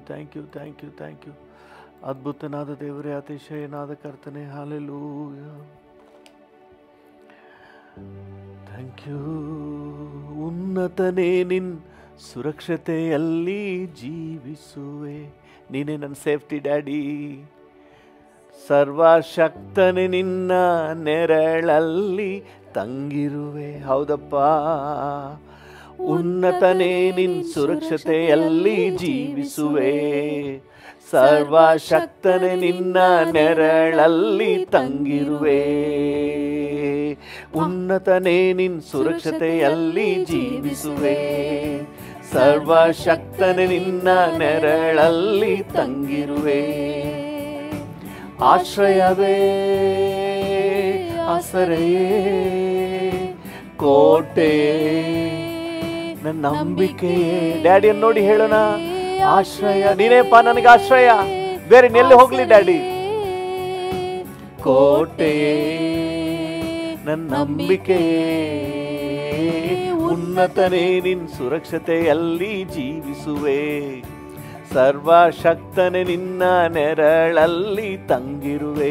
Thank you thank you thank you ಅದ್ಭುತನಾದ ದೇವರೇ ಅತಿಶಯನಾದ ಕರ್ತನೆ ಹಾಲೆಲೂಯ ಥ್ಯಾಂಕ್ ಯು ಉನ್ನತನೇ ನಿನ್ ಸುರಕ್ಷತೆಯಲ್ಲಿ ಜೀವಿಸುವೆ ನೀನೇ ನನ್ನ ಸೇಫ್ಟಿ ಡ್ಯಾಡಿ ಸರ್ವಶಕ್ತನೆ ನಿನ್ನ ನೆರಳಲ್ಲಿ ತಂಗಿರುವೆ ಹೌದಪ್ಪ ಉನ್ನತನೇ ನಿನ್ ಸುರಕ್ಷತೆಯಲ್ಲಿ ಜೀವಿಸುವೆ ಸರ್ವಶಕ್ತನೆ ನಿನ್ನ ನೆರಳಲ್ಲಿ ತಂಗಿರುವೆ ಉನ್ನತನೇ ನಿನ್ ಸುರಕ್ಷತೆಯಲ್ಲಿ ಜೀವಿಸುವೆ ಸರ್ವಶಕ್ತನೆ ನಿನ್ನ ನೆರಳಲ್ಲಿ ತಂಗಿರುವೆ ಆಶ್ರಯವೇ ಆಸರೆಯೇ ಕೋಟೆ ನನ್ನ ನಂಬಿಕೆಯೇ ಡ್ಯಾಡಿಯನ್ನು ನೋಡಿ ಹೇಳೋಣ ಆಶ್ರಯ ನೀನೇಪ್ಪ ನನಗೆ ಆಶ್ರಯ ಬೇರೆ ಎಲ್ಲಿ ಹೋಗ್ಲಿ ಡ್ಯಾಡಿ ಕೋಟೆ ನನ್ನ ನಂಬಿಕೆಯೇ ಉನ್ನತನೇ ನಿನ್ ಸುರಕ್ಷತೆಯಲ್ಲಿ ಜೀವಿಸುವೆ ಸರ್ವಶಕ್ತನೆ ನಿನ್ನ ನೆರಳಲ್ಲಿ ತಂಗಿರುವೆ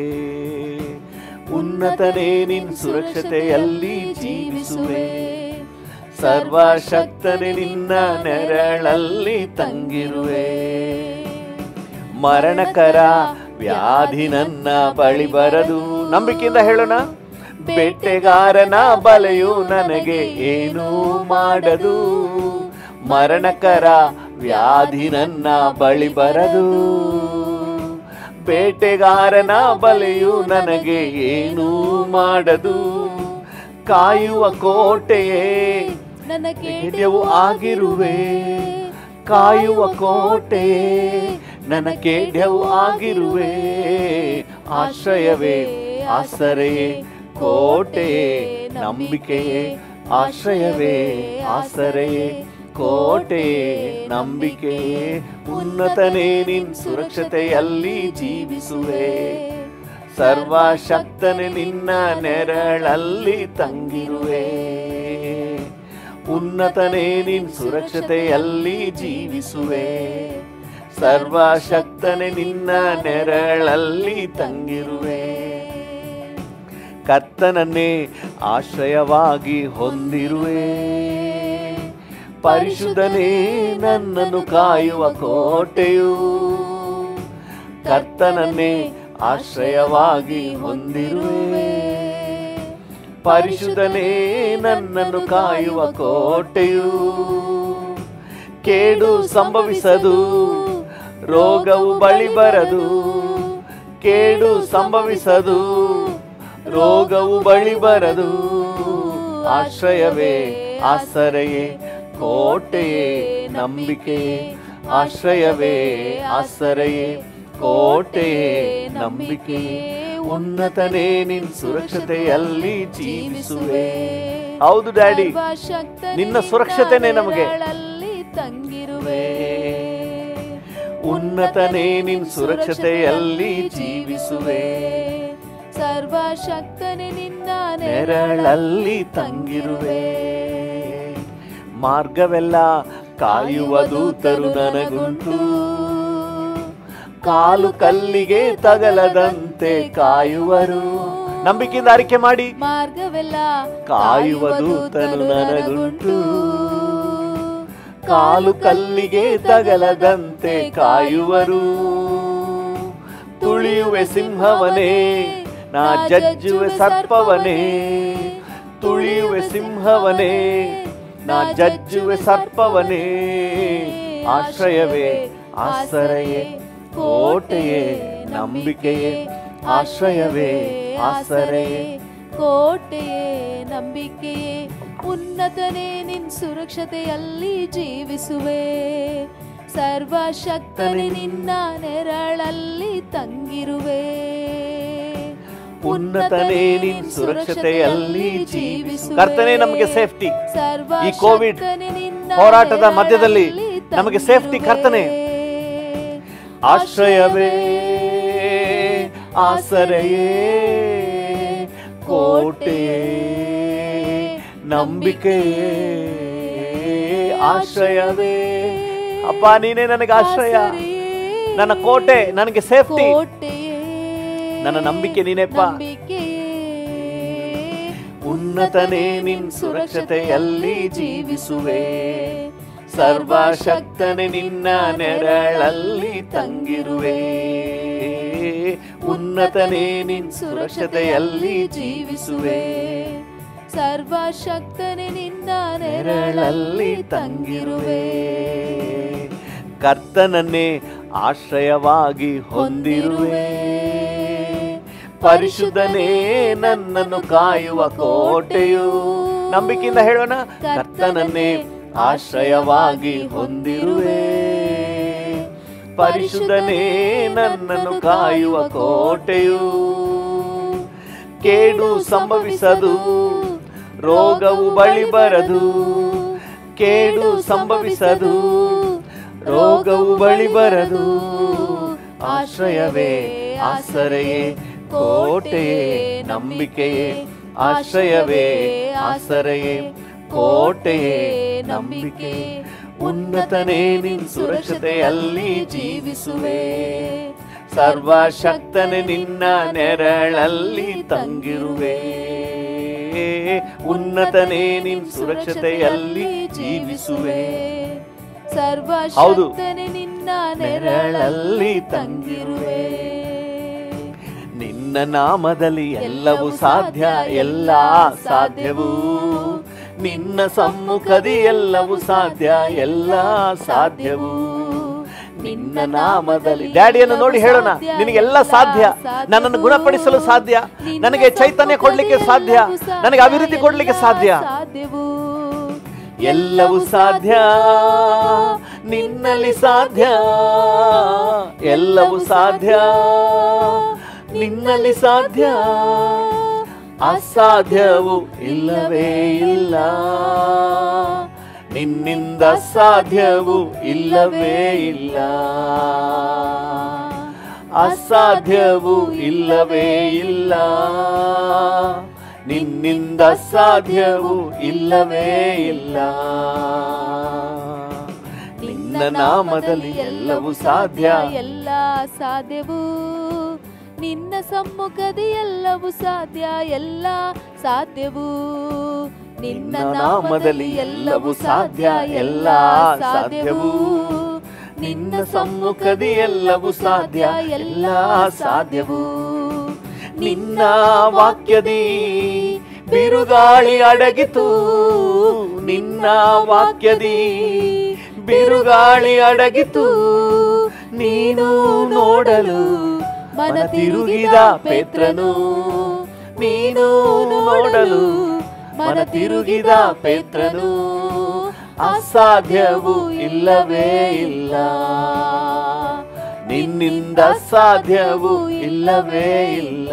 ಉನ್ನತನೇ ನಿನ್ ಸುರಕ್ಷತೆಯಲ್ಲಿ ಜೀವಿಸುವೆ ಸರ್ವಶಕ್ತನೆ ನಿನ್ನ ನೆರಳಲ್ಲಿ ತಂಗಿರುವೆ ಮರಣಕರ ವ್ಯಾಧಿ ನನ್ನ ಬಳಿ ಬರದು ನಂಬಿಕೆಯಿಂದ ಹೇಳೋಣ ಬೇಟೆಗಾರನ ಬಲೆಯು ನನಗೆ ಏನೂ ಮಾಡದು ಮರಣಕರ ವ್ಯಾಧಿ ನನ್ನ ಬಳಿ ಬರದು ಬೇಟೆಗಾರನ ಬಲೆಯು ನನಗೆ ಏನೂ ಮಾಡದು ಕಾಯುವ ಕೋಟೆಯೇ ನನಗೆ ಕೆಡ್ಯವು ಆಗಿರುವೆ ಕಾಯುವ ಕೋಟೆಯೇ ನನ್ನ ಕೇಡ್ಯವು ಆಗಿರುವೆ ಆಶ್ರಯವೇ ಆಸರೆಯೇ ಕೋಟೆಯೇ ನಂಬಿಕೆಯೇ ಆಶ್ರಯವೇ ಆಸರೆಯೇ ಕೋಟೆಯೇ ನಂಬಿಕೆಯೇ ಉನ್ನತನೇ ನಿನ್ ಸುರಕ್ಷತೆಯಲ್ಲಿ ಜೀವಿಸುವೆ ಸರ್ವಶಕ್ತನೆ ನಿನ್ನ ನೆರಳಲ್ಲಿ ತಂಗಿರುವೆ ಉನ್ನತನೇ ನಿನ್ ಸುರಕ್ಷತೆಯಲ್ಲಿ ಜೀವಿಸುವೆ ಸರ್ವಶಕ್ತನೆ ನಿನ್ನ ನೆರಳಲ್ಲಿ ತಂಗಿರುವೆ ಕರ್ತನನ್ನೇ ಆಶ್ರಯವಾಗಿ ಹೊಂದಿರುವೆ ಪರಿಶುದ್ಧನೇ ನನ್ನನ್ನು ಕಾಯುವ ಕೋಟೆಯು ಕರ್ತನನ್ನೇ ಆಶ್ರಯವಾಗಿ ಹೊಂದಿರುವೆ ಪರಿಶುದ್ಧನೇ ನನ್ನನ್ನು ಕಾಯುವ ಕೋಟೆಯು ಕೇಡು ಸಂಭವಿಸದು ರೋಗವು ಬಳಿ ಬರದು ಕೇಡು ಸಂಭವಿಸದು ರೋಗವು ಬಳಿ ಬರದು ಆಶ್ರಯವೇ ಆಸರೆಯೇ ಕೋಟೆಯೇ ನಂಬಿಕೆಯೇ ಆಶ್ರಯವೇ ಆಸರೆಯೇ ಕೋಟೆಯೇ ನಂಬಿಕೆಯೇ ಉನ್ನತನೇ ನಿನ್ ಸುರಕ್ಷತೆಯಲ್ಲಿ ಜೀವಿಸುವೆ ಹೌದು ಡ್ಯಾಡಿ ನಿನ್ನ ಸುರಕ್ಷತೆನೇ ನಮಗೆ ತಂಗಿರುವೆ ಉನ್ನತನೇ ನಿನ್ ಸುರಕ್ಷತೆಯಲ್ಲಿ ಜೀವಿಸುವೆ ಸರ್ವಶಕ್ತನೆ ನಿನ್ನ ನೆರಳಲ್ಲಿ ತಂಗಿರುವೆ ಮಾರ್ಗವೆಲ್ಲ ಕಾಯುವ ದೂತರು ನನಗುಂಟು ಕಾಲು ಕಲ್ಲಿಗೆ ತಗಲದಂತೆ ಕಾಯುವರು ನಂಬಿಕೆಯಿಂದ ಅರಿಕೆ ಮಾಡಿ ಮಾರ್ಗವೆಲ್ಲ ಕಾಯುವ ದೂತನು ನನಗುಂಟು ಕಾಲು ಕಲ್ಲಿಗೆ ತಗಲದಂತೆ ಕಾಯುವರು ತುಳಿಯುವೆ ಸಿಂಹವನೇ ನಾ ಜಜ್ಜುವೆ ಸರ್ಪವನೇ ತುಳಿಯುವೆ ಸಿಂಹವನೇ ನಾ ಜಜ್ಜುವೆ ಸರ್ಪವನೇ ಆಶ್ರಯವೇ ಆಸರೆಯೇ ಕೋಟೆಯೇ ನಂಬಿಕೆಯೇ ಆಶ್ರಯವೇ ಆಸರೆಯೇ ಕೋಟೆಯೇ ನಂಬಿಕೆಯೇ ಉನ್ನತನೇ ನಿನ್ ಸುರಕ್ಷತೆಯಲ್ಲಿ ಜೀವಿಸುವೆ ಸರ್ವಶಕ್ತನೆ ನಿನ್ನ ನೆರಳಲ್ಲಿ ತಂಗಿರುವೆ ಉನ್ನತನೇ ನಿನ್ ಸುರಕ್ಷತೆಯಲ್ಲಿ ಜೀವಿಸು ಕರ್ತನೇ ನಮಗೆ ಸೇಫ್ಟಿ ಈ ಕೋವಿಡ್ ಸರ್ವಶಕ್ತನೆ ನಿನ್ನ ಹೋರಾಟದ ಮಧ್ಯದಲ್ಲಿ ನೆರಳಲ್ಲಿ ನಮಗೆ ಸೇಫ್ಟಿ ಕರ್ತನೇ. ತಂಗಿರುವೆ. ಆಶ್ರಯವೇ ಆಸರೆಯೇ ಕೋಟೆಯೇ ನಂಬಿಕೆಯೇ ಆಶ್ರಯವೇ ಅಪ್ಪ ನೀನೇ ನನಗೆ ಆಶ್ರಯ ಆಸರೆಯೇ, ನನ್ನ ಕೋಟೆ ನನಗೆ ಸೇಫ್ಟಿ ಕೋಟೆಯೇ ನನ್ನ ನಂಬಿಕೆ ನೀನೆಪ್ಪ ನಂಬಿಕೆಯೇ, ಉನ್ನತನೇ ನಿನ್ ಸುರಕ್ಷತೆಯಲ್ಲಿ ಜೀವಿಸುವೆ ಸರ್ವಶಕ್ತನೆ ನಿನ್ನ ನೆರಳಲ್ಲಿ ತಂಗಿರುವೆ ಉನ್ನತನೇ ನಿನ್ ಸುರಕ್ಷತೆಯಲ್ಲಿ ಜೀವಿಸುವೆ ಸರ್ವಶಕ್ತನೆ ನಿನ್ನ ನೆರಳಲ್ಲಿ ತಂಗಿರುವೆ ಕರ್ತನನ್ನೇ ಆಶ್ರಯವಾಗಿ ಹೊಂದಿರುವೆ ಪರಿಶುದ್ಧನೇ ನನ್ನನ್ನು ಕಾಯುವ ಕೋಟೆಯು ನಂಬಿಕೆಯಿಂದ ಹೇಳೋಣ ಕರ್ತನನ್ನೇ ಆಶ್ರಯವಾಗಿ ಹೊಂದಿರುವೆ ಪರಿಶುದ್ಧನೇ ನನ್ನನ್ನು ಕಾಯುವ ಕೋಟೆಯು ಕೇಡು ಸಂಭವಿಸದು ರೋಗವು ಬಳಿ ಬರದು ಕೇಡು ಸಂಭವಿಸದು ರೋಗವು ಬಳಿ ಬರದು ಆಶ್ರಯವೇ ಆಸರೆಯೇ ಕೋಟೆಯೇ ನಂಬಿಕೆಯೇ ಆಶ್ರಯವೇ ಆಸರೆಯೇ ಕೋಟೆಯೇ ನಂಬಿಕೆ ಉನ್ನತನೇ ನಿನ್ ಸುರಕ್ಷತೆಯಲ್ಲಿ ಜೀವಿಸುವೆ ಸರ್ವಶಕ್ತನೆ ನಿನ್ನ ನೆರಳಲ್ಲಿ ತಂಗಿರುವೆ ಉನ್ನತನೇ ನಿನ್ ಸುರಕ್ಷತೆಯಲ್ಲಿ ಜೀವಿಸುವೆ ಹೌದು. ಸರ್ವಶಕ್ತನೆ ನಿನ್ನ ನೆರಳಲ್ಲಿ ತಂಗಿರುವೆ ನಿನ್ನ ನಾಮದಲ್ಲಿ ಎಲ್ಲವೂ ಸಾಧ್ಯ ಎಲ್ಲ ಸಾಧ್ಯವು ನಿನ್ನ ಸಮ್ಮುಖದಿ ಎಲ್ಲವೂ ಸಾಧ್ಯ ಎಲ್ಲ ಸಾಧ್ಯವು ನಿನ್ನ ನಾಮದಲ್ಲಿ ಡ್ಯಾಡಿಯನ್ನು ನೋಡಿ ಹೇಳೋಣ ನಿನಗೆಲ್ಲ ಸಾಧ್ಯ ನನ್ನನ್ನು ಗುಣಪಡಿಸಲು ಸಾಧ್ಯ ನನಗೆ ಚೈತನ್ಯ ಕೊಡ್ಲಿಕ್ಕೆ ಸಾಧ್ಯ ನನಗೆ ಅಭಿವೃದ್ಧಿ ಕೊಡ್ಲಿಕ್ಕೆ ಸಾಧ್ಯ ಸಾಧ್ಯವು ಎಲ್ಲವೂ ಸಾಧ್ಯ ನಿನ್ನಲ್ಲಿ ಸಾಧ್ಯ ಎಲ್ಲವೂ ಸಾಧ್ಯ ನಿನ್ನಲ್ಲಿ ಸಾಧ್ಯ ಅಸಾಧ್ಯವು ಇಲ್ಲವೇ ಇಲ್ಲ ನಿನ್ನಿಂದ ಸಾಧ್ಯವು ಇಲ್ಲವೇ ಇಲ್ಲ ಅಸಾಧ್ಯವು ಇಲ್ಲವೇ ಇಲ್ಲ ನಿನ್ನಿಂದ ಸಾಧ್ಯವು ಇಲ್ಲವೇ ಇಲ್ಲ ನಿನ್ನ ನಾಮದಲ್ಲಿ ಎಲ್ಲವೂ ಸಾಧ್ಯ ಎಲ್ಲ ಸಾಧ್ಯವು ನಿನ್ನ ಸಮ್ಮುಖದಿ ಎಲ್ಲವೂ ಸಾಧ್ಯ ಎಲ್ಲ ಸಾಧ್ಯವು ನಿನ್ನ ನಾಮದಲ್ಲಿ ಎಲ್ಲವೂ ಸಾಧ್ಯ ಎಲ್ಲ ಸಾಧ್ಯವು ನಿನ್ನ ಸಮ್ಮುಖದಿ ಎಲ್ಲವೂ ಸಾಧ್ಯ ಎಲ್ಲ ಸಾಧ್ಯವು ನಿನ್ನ ವಾಕ್ಯದಿ ಬಿರುಗಾಳಿ ಅಡಗಿತು ನಿನ್ನ ವಾಕ್ಯದಿ ಬಿರುಗಾಳಿ ಅಡಗಿತು ನೀನು ನೋಡಲು ಮನ ತಿರುಗಿದ ಪೇತ್ರನು ನೀನು ನೋಡಲು ಮನ ತಿರುಗಿದ ಪೇತ್ರನು ಅಸಾಧ್ಯವು ಇಲ್ಲವೇ ಇಲ್ಲ ನಿನ್ನಿಂದ ಸಾಧ್ಯವು ಇಲ್ಲವೇ ಇಲ್ಲ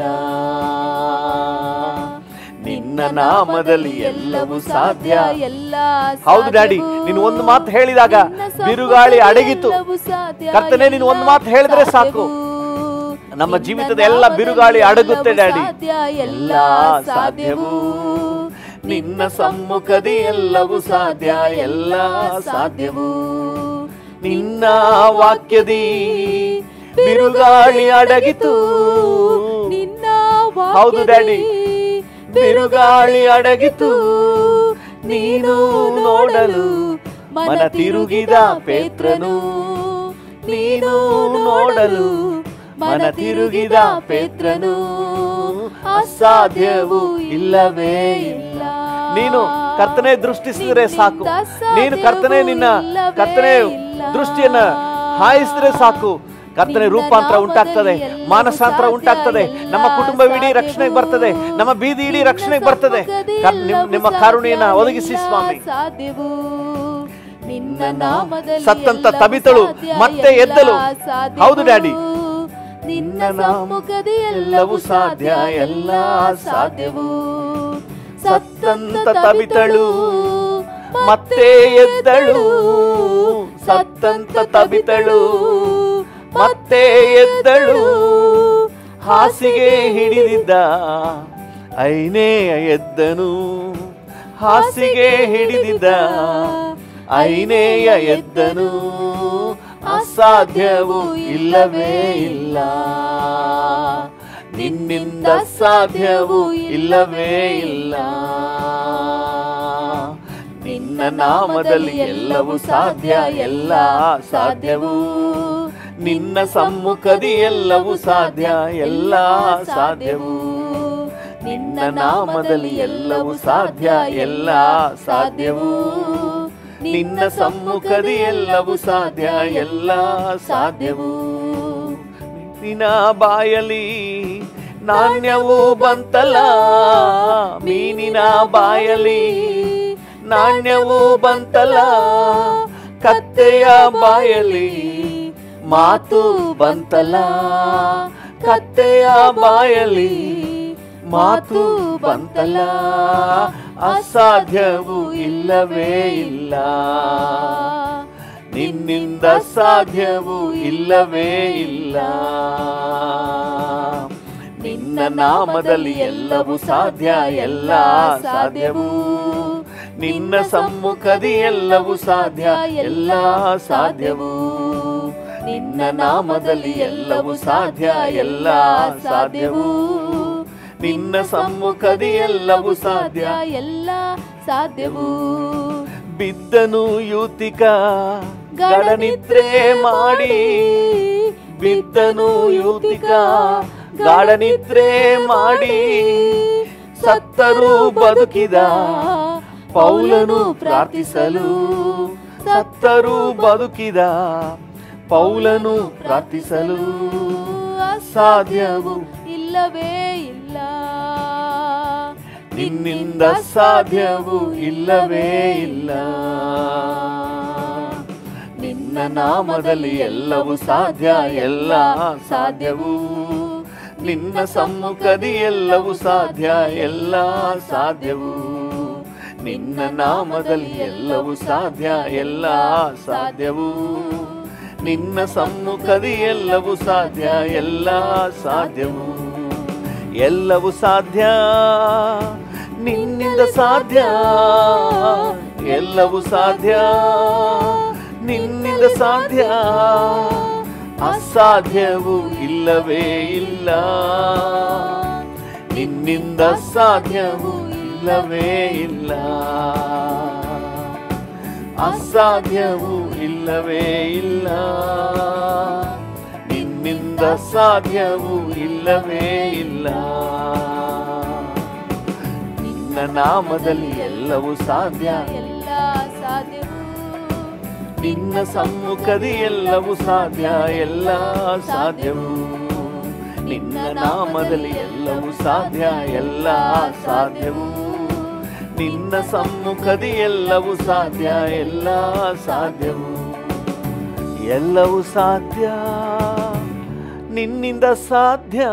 ನಿನ್ನ ನಾಮದಲ್ಲಿ ಎಲ್ಲವೂ ಸಾಧ್ಯ ಎಲ್ಲ ಹೌದು ಡ್ಯಾಡಿ ನೀನು ಒಂದು ಮಾತು ಹೇಳಿದಾಗ ಬಿರುಗಾಳಿ ಅಡಗಿತು ಕರ್ತನೆ ನೀನು ಒಂದು ಮಾತು ಹೇಳಿದ್ರೆ ಸಾಕು ನಮ್ಮ ಜೀವಿತದ ಎಲ್ಲ ಬಿರುಗಾಳಿ ಅಡಗುತ್ತೆ ಡ್ಯಾಡಿ ಎಲ್ಲ ಸಾಧ್ಯವು ನಿನ್ನ ಸಮ್ಮುಖದಿ ಎಲ್ಲವೂ ಸಾಧ್ಯ ಎಲ್ಲ ಸಾಧ್ಯವು ನಿನ್ನ ವಾಕ್ಯದಿ ಬಿರುಗಾಳಿ ಅಡಗಿತು ನಿನ್ನ ಹೌದು ಡ್ಯಾಡಿ ಬಿರುಗಾಳಿ ಅಡಗಿತು ನೀನು ನೋಡಲು ಮನ ತಿರುಗಿದ ಪೇತ್ರನು ನೀನು ನೋಡಲು ಮನ ತಿರುಗಿದ ಪೇತ್ರನು ಅಸಾಧ್ಯವು ಇಲ್ಲವೇ ಇಲ್ಲ ನೀನು ಕರ್ತನೆ ದೃಷ್ಟಿಸಿದ್ರೆ ಸಾಕು ನೀನು ಕರ್ತನೆ ನಿನ್ನ ಕರ್ತನೆ ದೃಷ್ಟಿಯನ್ನ ಹಾಯಿಸಿದ್ರೆ ಸಾಕು ಕರ್ತನೆ ರೂಪಾಂತರ ಉಂಟಾಗ್ತದೆ ಮಾನಸಾಂತರ ಉಂಟಾಗ್ತದೆ ನಮ್ಮ ಕುಟುಂಬವಿಡೀ ರಕ್ಷಣೆಗೆ ಬರ್ತದೆ ನಮ್ಮ ಬೀದಿ ಇಡೀ ರಕ್ಷಣೆಗೆ ಬರ್ತದೆ ಕರ್- ನಿಮ್- ನಿಮ್ಮ ಕರುಣೆಯನ್ನ ಒದಗಿಸಿ ಸ್ವಾಮಿ ಸಾಧ್ಯವು ನಿನ್ನ ನಾಮದಲ್ಲಿ ಸತ್ತಂತ ಎಲ್ಲವೂ ತಬಿತಳು ಸಾಧ್ಯ, ಮತ್ತೆ ಎಲ್ಲ ಎದ್ದಳು. ಸಾಧ್ಯವು. ಹೌದು ಡ್ಯಾಡಿ. ನಿನ್ನ ನಿನ್ನ ಸಮ್ಮುಖದಿ ಎಲ್ಲವೂ ಸಾಧ್ಯ ಎಲ್ಲ ಸಾಧ್ಯವು ಸತ್ತಂತ ತಬಿತಳು ಮತ್ತೆ ಎದ್ದಳು ಸತ್ತಂತ ತಬಿತಳು ಮತ್ತೆ ಎದ್ದಳು ಹಾಸಿಗೆ ಹಿಡಿದಿದ್ದ ಐನೇಯ ಎದ್ದನು ಹಾಸಿಗೆ ಹಿಡಿದಿದ್ದ ಐನೇಯ ಎದ್ದನು ಅಸಾಧ್ಯವೂ ಇಲ್ಲವೇ ಇಲ್ಲ ನಿನ್ನಿಂದ ಸಾಧ್ಯವೂ ಇಲ್ಲವೇ ಇಲ್ಲ ನಿನ್ನ ನಾಮದಲ್ಲಿ ಎಲ್ಲವೂ ಸಾಧ್ಯ ಎಲ್ಲ ಸಾಧ್ಯವೂ ನಿನ್ನ ಸಮ್ಮುಖದಿ ಎಲ್ಲವೂ ಸಾಧ್ಯ ಎಲ್ಲ ಸಾಧ್ಯವೂ ನಿನ್ನ ನಾಮದಲ್ಲಿ ಎಲ್ಲವೂ ಸಾಧ್ಯ ಎಲ್ಲ ಸಾಧ್ಯವೂ ನಿನ್ನ ಸಮ್ಮುಖದಿ ಎಲ್ಲವೂ ಸಾಧ್ಯ ಎಲ್ಲ ಸಾಧ್ಯವೂ ನಿನ್ನ ಬಾಯಲಿ ನಾಣ್ಯವು ಬಂತಲ್ಲ ಮೀನಿನ ಬಾಯಲಿ ನಾಣ್ಯವು ಬಂತಲ್ಲ ಕತ್ತೆಯ ಬಾಯಲಿ ಮಾತು ಬಂತಲ್ಲ ಕತ್ತೆಯ ಬಾಯಲಿ ಮಾತು ಬಂತಲ್ಲ ಅಸಾಧ್ಯವು ಇಲ್ಲವೇ ಇಲ್ಲ ನಿನ್ನಿಂದ ಸಾಧ್ಯವೂ ಇಲ್ಲವೇ ಇಲ್ಲ ನಿನ್ನ ನಾಮದಲ್ಲಿ ಎಲ್ಲವೂ ಸಾಧ್ಯ ಎಲ್ಲ ಸಾಧ್ಯವೂ ನಿನ್ನ ಸಮ್ಮುಖದಿ ಎಲ್ಲವೂ ಸಾಧ್ಯ ಎಲ್ಲ ಸಾಧ್ಯವೂ ನಿನ್ನ ನಾಮದಲ್ಲಿ ಎಲ್ಲವೂ ಸಾಧ್ಯ ಎಲ್ಲ ಸಾಧ್ಯವೂ ನಿನ್ನ ಸಮ್ಮುಖದಿ ಎಲ್ಲವೂ ಸಾಧ್ಯ ಎಲ್ಲ ಸಾಧ್ಯವೂ ಬಿದ್ದನು ಯೂತಿಕ ಗಡನಿದ್ರೆ ಮಾಡಿ ಬಿದ್ದನು ಯೂತಿಕ ಗಾಢನಿದ್ರೆ ಮಾಡಿ ಸತ್ತರೂ ಬದುಕಿದ ಪೌಲನು ಪ್ರಾರ್ಥಿಸಲು ಸತ್ತರೂ ಬದುಕಿದ ಪೌಲನು ಪ್ರಾರ್ಥಿಸಲು ಅಸಾಧ್ಯವು ಇಲ್ಲವೇ ಇಲ್ಲ ನಿನ್ನಿಂದ ಸಾಧ್ಯವೂ ಇಲ್ಲವೇ ಇಲ್ಲ ನಿನ್ನ ನಾಮದಲ್ಲಿ ಎಲ್ಲವೂ ಸಾಧ್ಯ ಎಲ್ಲ ಸಾಧ್ಯವೂ ನಿನ್ನ ಸಮ್ಮುಖದಿ ಎಲ್ಲವೂ ಸಾಧ್ಯ ಎಲ್ಲ ಸಾಧ್ಯವೂ ನಿನ್ನ ನಾಮದಲ್ಲಿ ಎಲ್ಲವೂ ಸಾಧ್ಯ ಎಲ್ಲ ಸಾಧ್ಯವೂ ನಿನ್ನ ಸಮ್ಮುಖದಿ ಎಲ್ಲವೂ ಸಾಧ್ಯ ಎಲ್ಲ ಸಾಧ್ಯವೂ ಎಲ್ಲವೂ ಸಾಧ್ಯ ನಿನ್ನಿಂದ ಸಾಧ್ಯ ಎಲ್ಲವೂ ಸಾಧ್ಯ ನಿನ್ನಿಂದ ಸಾಧ್ಯ ಅಸಾಧ್ಯವೂ ಇಲ್ಲವೇ ಇಲ್ಲ ನಿನ್ನಿಂದ ಸಾಧ್ಯವೂ ಇಲ್ಲವೇ ಇಲ್ಲ ಅಸಾಧ್ಯವೂ ಇಲ್ಲವೇ ಇಲ್ಲ ನಿನ್ನಿಂದ ಸಾಧ್ಯವೂ ಇಲ್ಲವೇ ಇಲ್ಲ ನಿನ್ನ ನಾಮದಲ್ಲಿ ಎಲ್ಲವೂ ಸಾಧ್ಯ ಎಲ್ಲ ಸಾಧ್ಯವೂ ನಿನ್ನ ಸಮ್ಮುಖದಿ ಎಲ್ಲವೂ ಸಾಧ್ಯ ಎಲ್ಲ ಸಾಧ್ಯವೂ ನಿನ್ನ ನಾಮದಲ್ಲಿ ಎಲ್ಲವೂ ಸಾಧ್ಯ ಎಲ್ಲ ಸಾಧ್ಯವೂ ನಿನ್ನ ಸಮ್ಮುಖದಿ ಎಲ್ಲವೂ ಸಾಧ್ಯ ಎಲ್ಲ ಸಾಧ್ಯವೂ ಎಲ್ಲವೂ ಸಾಧ್ಯ ನಿನ್ನಿಂದ ಸಾಧ್ಯ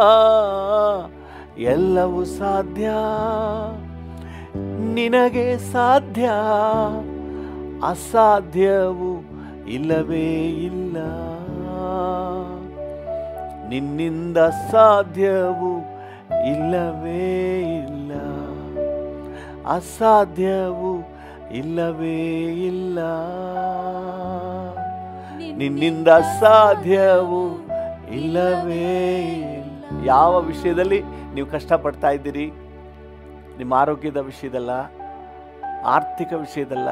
ಎಲ್ಲವೂ ಸಾಧ್ಯ ನಿನಗೆ ಸಾಧ್ಯ ಅಸಾಧ್ಯವು ಇಲ್ಲವೇ ಇಲ್ಲ ನಿನ್ನಿಂದ ಸಾಧ್ಯವು ಇಲ್ಲವೇ ಇಲ್ಲ ಅಸಾಧ್ಯವು ಇಲ್ಲವೇ ಇಲ್ಲ ನಿನ್ನಿಂದ ಸಾಧ್ಯವು ಇಲ್ಲವೇ ಇಲ್ಲ ಯಾವ ವಿಷಯದಲ್ಲಿ ನೀವು ಕಷ್ಟಪಡ್ತಾ ಇದ್ದೀರಿ ನಿಮ್ಮ ಆರೋಗ್ಯದ ವಿಷಯದಲ್ಲ ಆರ್ಥಿಕ ವಿಷಯದಲ್ಲ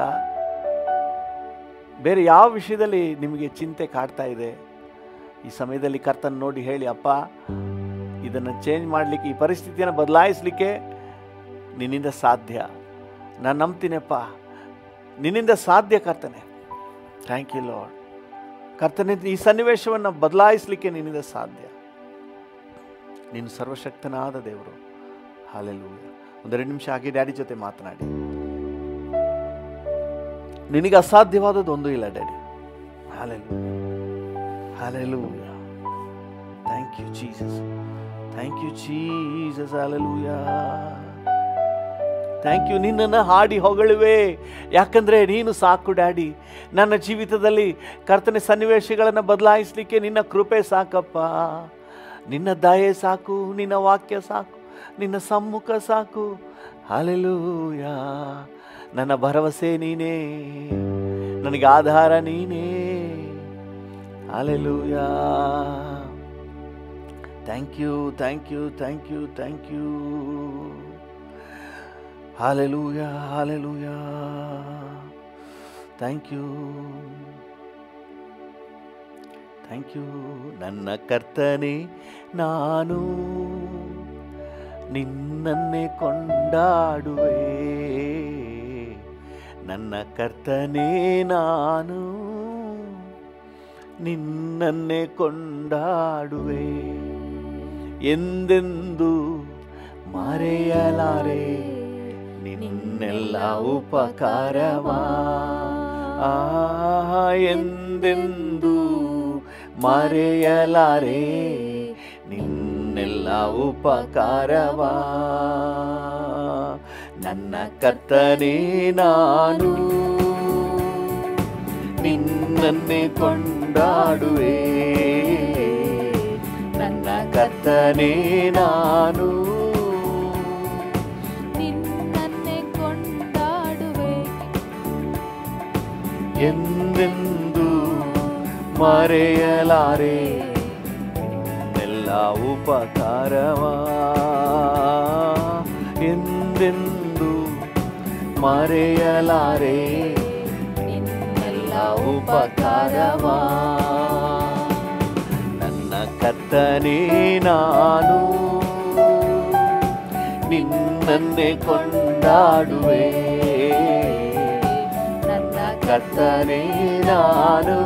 ಬೇರೆ ಯಾವ ವಿಷಯದಲ್ಲಿ ನಿಮಗೆ ಚಿಂತೆ ಕಾಡ್ತಾ ಇದೆ ಈ ಸಮಯದಲ್ಲಿ ಕರ್ತನ ನೋಡಿ ಹೇಳಿ ಅಪ್ಪ ಇದನ್ನು ಚೇಂಜ್ ಮಾಡಲಿಕ್ಕೆ ಈ ಪರಿಸ್ಥಿತಿಯನ್ನು ಬದಲಾಯಿಸಲಿಕ್ಕೆ ನಿನ್ನಿಂದ ಸಾಧ್ಯ ನಾನು ನಂಬ್ತೀನಪ್ಪ ನಿನ್ನಿಂದ ಸಾಧ್ಯ ಕರ್ತನೆ ಥ್ಯಾಂಕ್ ಯು ಲಾರ್ಡ್ ಕರ್ತನೆ ಈ ಸನ್ನಿವೇಶವನ್ನು ಬದಲಾಯಿಸಲಿಕ್ಕೆ ನಿನ್ನಿಂದ ಸಾಧ್ಯ ನೀನು ಸರ್ವಶಕ್ತನಾದ ದೇವರು ಹಾಲೆಲ್ಲೂ ಒಂದೆರಡು ನಿಮಿಷ ಹಾಗೆ ಡ್ಯಾಡಿ ಜೊತೆ ಮಾತನಾಡಿ ನಿನಗೆ ಅಸಾಧ್ಯವಾದದ್ದು ಒಂದು ಇಲ್ಲ daddy hallelujah hallelujah thank you Jesus thank you Jesus hallelujah thank you ನಿನ್ನನ್ನು ಹಾಡಿ ಹೊಗಳುವೆ ಯಾಕಂದರೆ ನೀನು ಸಾಕು ಡ್ಯಾಡಿ ನನ್ನ ಜೀವಿತದಲ್ಲಿ ಕರ್ತನೆ ಸನ್ನಿವೇಶಗಳನ್ನು ಬದಲಾಯಿಸಲಿಕ್ಕೆ ನಿನ್ನ ಕೃಪೆ ಸಾಕಪ್ಪ ನಿನ್ನ ದಯೆ ಸಾಕು ನಿನ್ನ ವಾಕ್ಯ ಸಾಕು ನಿನ್ನ ಸಮ್ಮುಖ ಸಾಕು ಹಾಲೆಲೂಯ ನನ್ನ ಭರವಸೆ ನೀನೇ ನನಗೆ ಆಧಾರ ನೀನೇ hallelujah thank you thank you thank you thank you hallelujah hallelujah thank you thank you ನನ್ನ ಕರ್ತನೆ ನಾನು ನಿನ್ನನ್ನೇ ಕೊಂಡಾಡುವೆ ನನ್ನ ಕರ್ತನೆ ನಾನು ನಿನ್ನನ್ನೇ ಕೊಂಡಾಡುವೆ ಎಂದೆಂದು ಮರೆಯಲಾರೆ ನಿನ್ನೆಲ್ಲ ಉಪಕಾರವಾ ಆ ಎಂದೆಂದು ಮರೆಯಲಾರೆ ನಿನ್ನೆಲ್ಲ ಉಪಕಾರವಾ ನನ್ನ ಕರ್ತನೆ ನಾನು ನಿನ್ನನ್ನೇ ಕೊಂಡಾಡುವೆ ನನ್ನ ಕರ್ತನೆ ನಾನು ನಿನ್ನನ್ನೇ ಕೊಂಡಾಡುವೆ ಎಂದೆಂದು ಮರೆಯಲಾರೆ ಎಲ್ಲ ಉಪಕಾರವಾ ಎಂದೆಂದು ಮರೆಯಲಾರೆ ನಿನ್ನೆಲ್ಲ ಉಪಕಾರವಾ ನನ್ನ ಕರ್ತನೇ ನಾನು ನಿನ್ನನ್ನೇ ಕೊಂಡಾಡುವೆ ನನ್ನ ಕರ್ತನೇ ನಾನು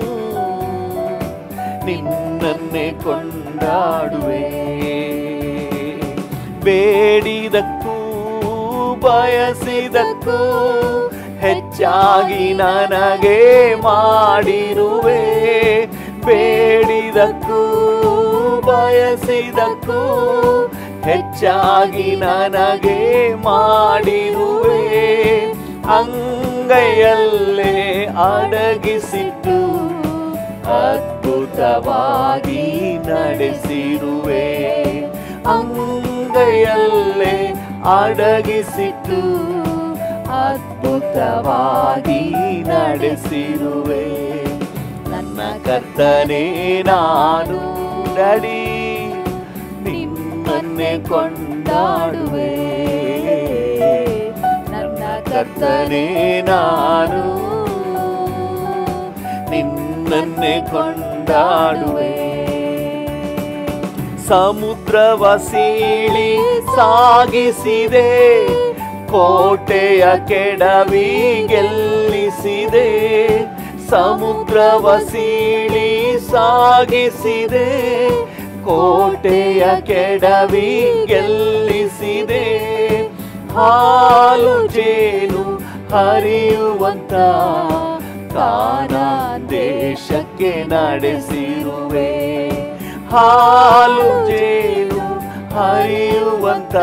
ನಿನ್ನನ್ನೇ ಕೊಂಡಾಡುವೆ ಬೇಡಿದಕ್ಕೂ ಬಯಸಿದಕ್ಕೂ ಹೆಚ್ಚಾಗಿ ನನಗೆ ಮಾಡಿರುವೆ ಬೇಡಿದಕ್ಕೂ ಬಯಸಿದಕ್ಕೂ ಹೆಚ್ಚಾಗಿ ನನಗೆ ಮಾಡಿರುವೆ ಅಂಗೈಯಲ್ಲೇ ಅಡಗಿಸಿಟ್ಟು ಅದ್ಭುತವಾಗಿ ನಡೆಸಿರುವೆ ಅಂಗೈಯಲ್ಲೇ ಅಡಗಿಸಿಟ್ಟು ಅದ್ಭುತವಾಗಿ ನಡೆಸಿರುವೆ ನನ್ನ ಕರ್ತನೇ ನಾನು ನಡಿ ನಿನ್ನನ್ನೇ ಕೊಂಡಾಡುವೆ ನನ್ನ ಕರ್ತನೇ ನಾನು ನಿನ್ನನ್ನೇ ಕೊಂಡಾಡುವೆ ಸಮುದ್ರವ ಸೀಳಿ ಸಾಗಿಸಿದೆ ಕೋಟೆಯ ಕೆಡವಿ ಗೆಲ್ಲಿಸಿದೆ ಸಮುದ್ರವ ಸೀಳಿ ಸಾಗಿಸಿದೆ ಕೋಟೆಯ ಕೆಡವಿ ಗೆಲ್ಲಿಸಿದೆ ಹಾಲು ಜೇನು ಹರಿಯುವಂತ ಕಾನಾನ್ ದೇಶಕ್ಕೆ ನಡೆಸಿರುವೆ ಹಾಲು ಜೇನು ಹರಿಯುವಂತ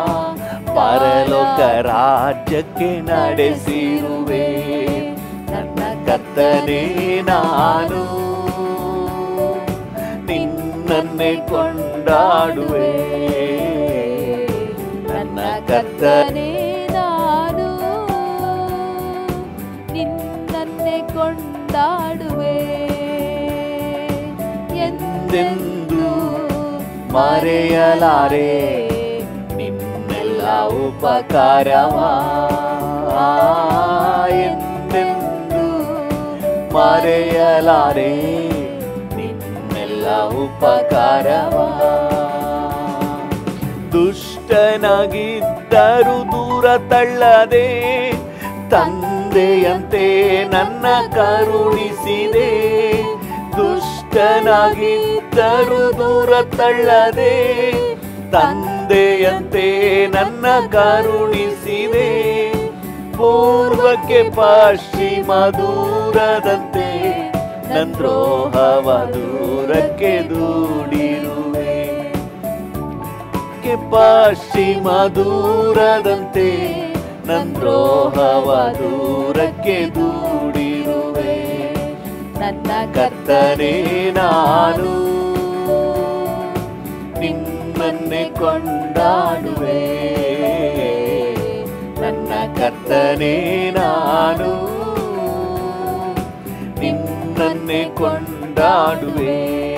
ಪರಲೋಕ ರಾಜ್ಯಕ್ಕೆ ನಡೆಸಿರುವೆ ನನ್ನ ಕರ್ತನೇ ನಾನು ನಿನ್ನನ್ನೇ ಕೊಂಡಾಡುವೆ ನನ್ನ ಕರ್ತನೇ ಕರ್ತನೇ ನಾನು ನಿನ್ನನ್ನೇ ಕೊಂಡಾಡುವೆ ಎಂದೆಂದು ಮರೆಯಲಾರೆ ನಿನ್ನೆಲ್ಲ ಉಪಕಾರವಾ ಎಂದೆಂದು ಮರೆಯಲಾರೆ ನಿನ್ನೆಲ್ಲ ಉಪಕಾರವಾ ದುಷ್ಟನಾಗಿದ್ದರು ದೂರ ತಳ್ಳದೆ ತಂದೆಯಂತೆ ನನ್ನ ಕರುಣಿಸಿದೆ ದುಷ್ಟನಾಗಿದ್ದರು ದೂರ ತಳ್ಳದೆ ತಂದೆಯಂತೆ ನನ್ನ ಕರುಣಿಸಿದೆ ಪೂರ್ವಕ್ಕೆ ಪಶ್ಚಿಮ ದೂರದಂತೆ ನನ್ನ ದ್ರೋಹವ ದೂರಕ್ಕೆ ದೂಡಿರುವೆ ಕ್ಕೆ ಪಶ್ಚಿಮ ದೂರದಂತೆ ನನ್ನ ದ್ರೋಹವ ದೂರಕ್ಕೆ ದೂಡಿರುವೆ ನನ್ನ ಕರ್ತನೇ ನಾನು ನಿನ್ನನ್ನೇ ಕೊಂಡಾಡುವೆ ನನ್ನ ಕರ್ತನೇ ನಾನು ನಿನ್ನನ್ನೇ ಕೊಂಡ ಕೊಂಡಾಡುವೆ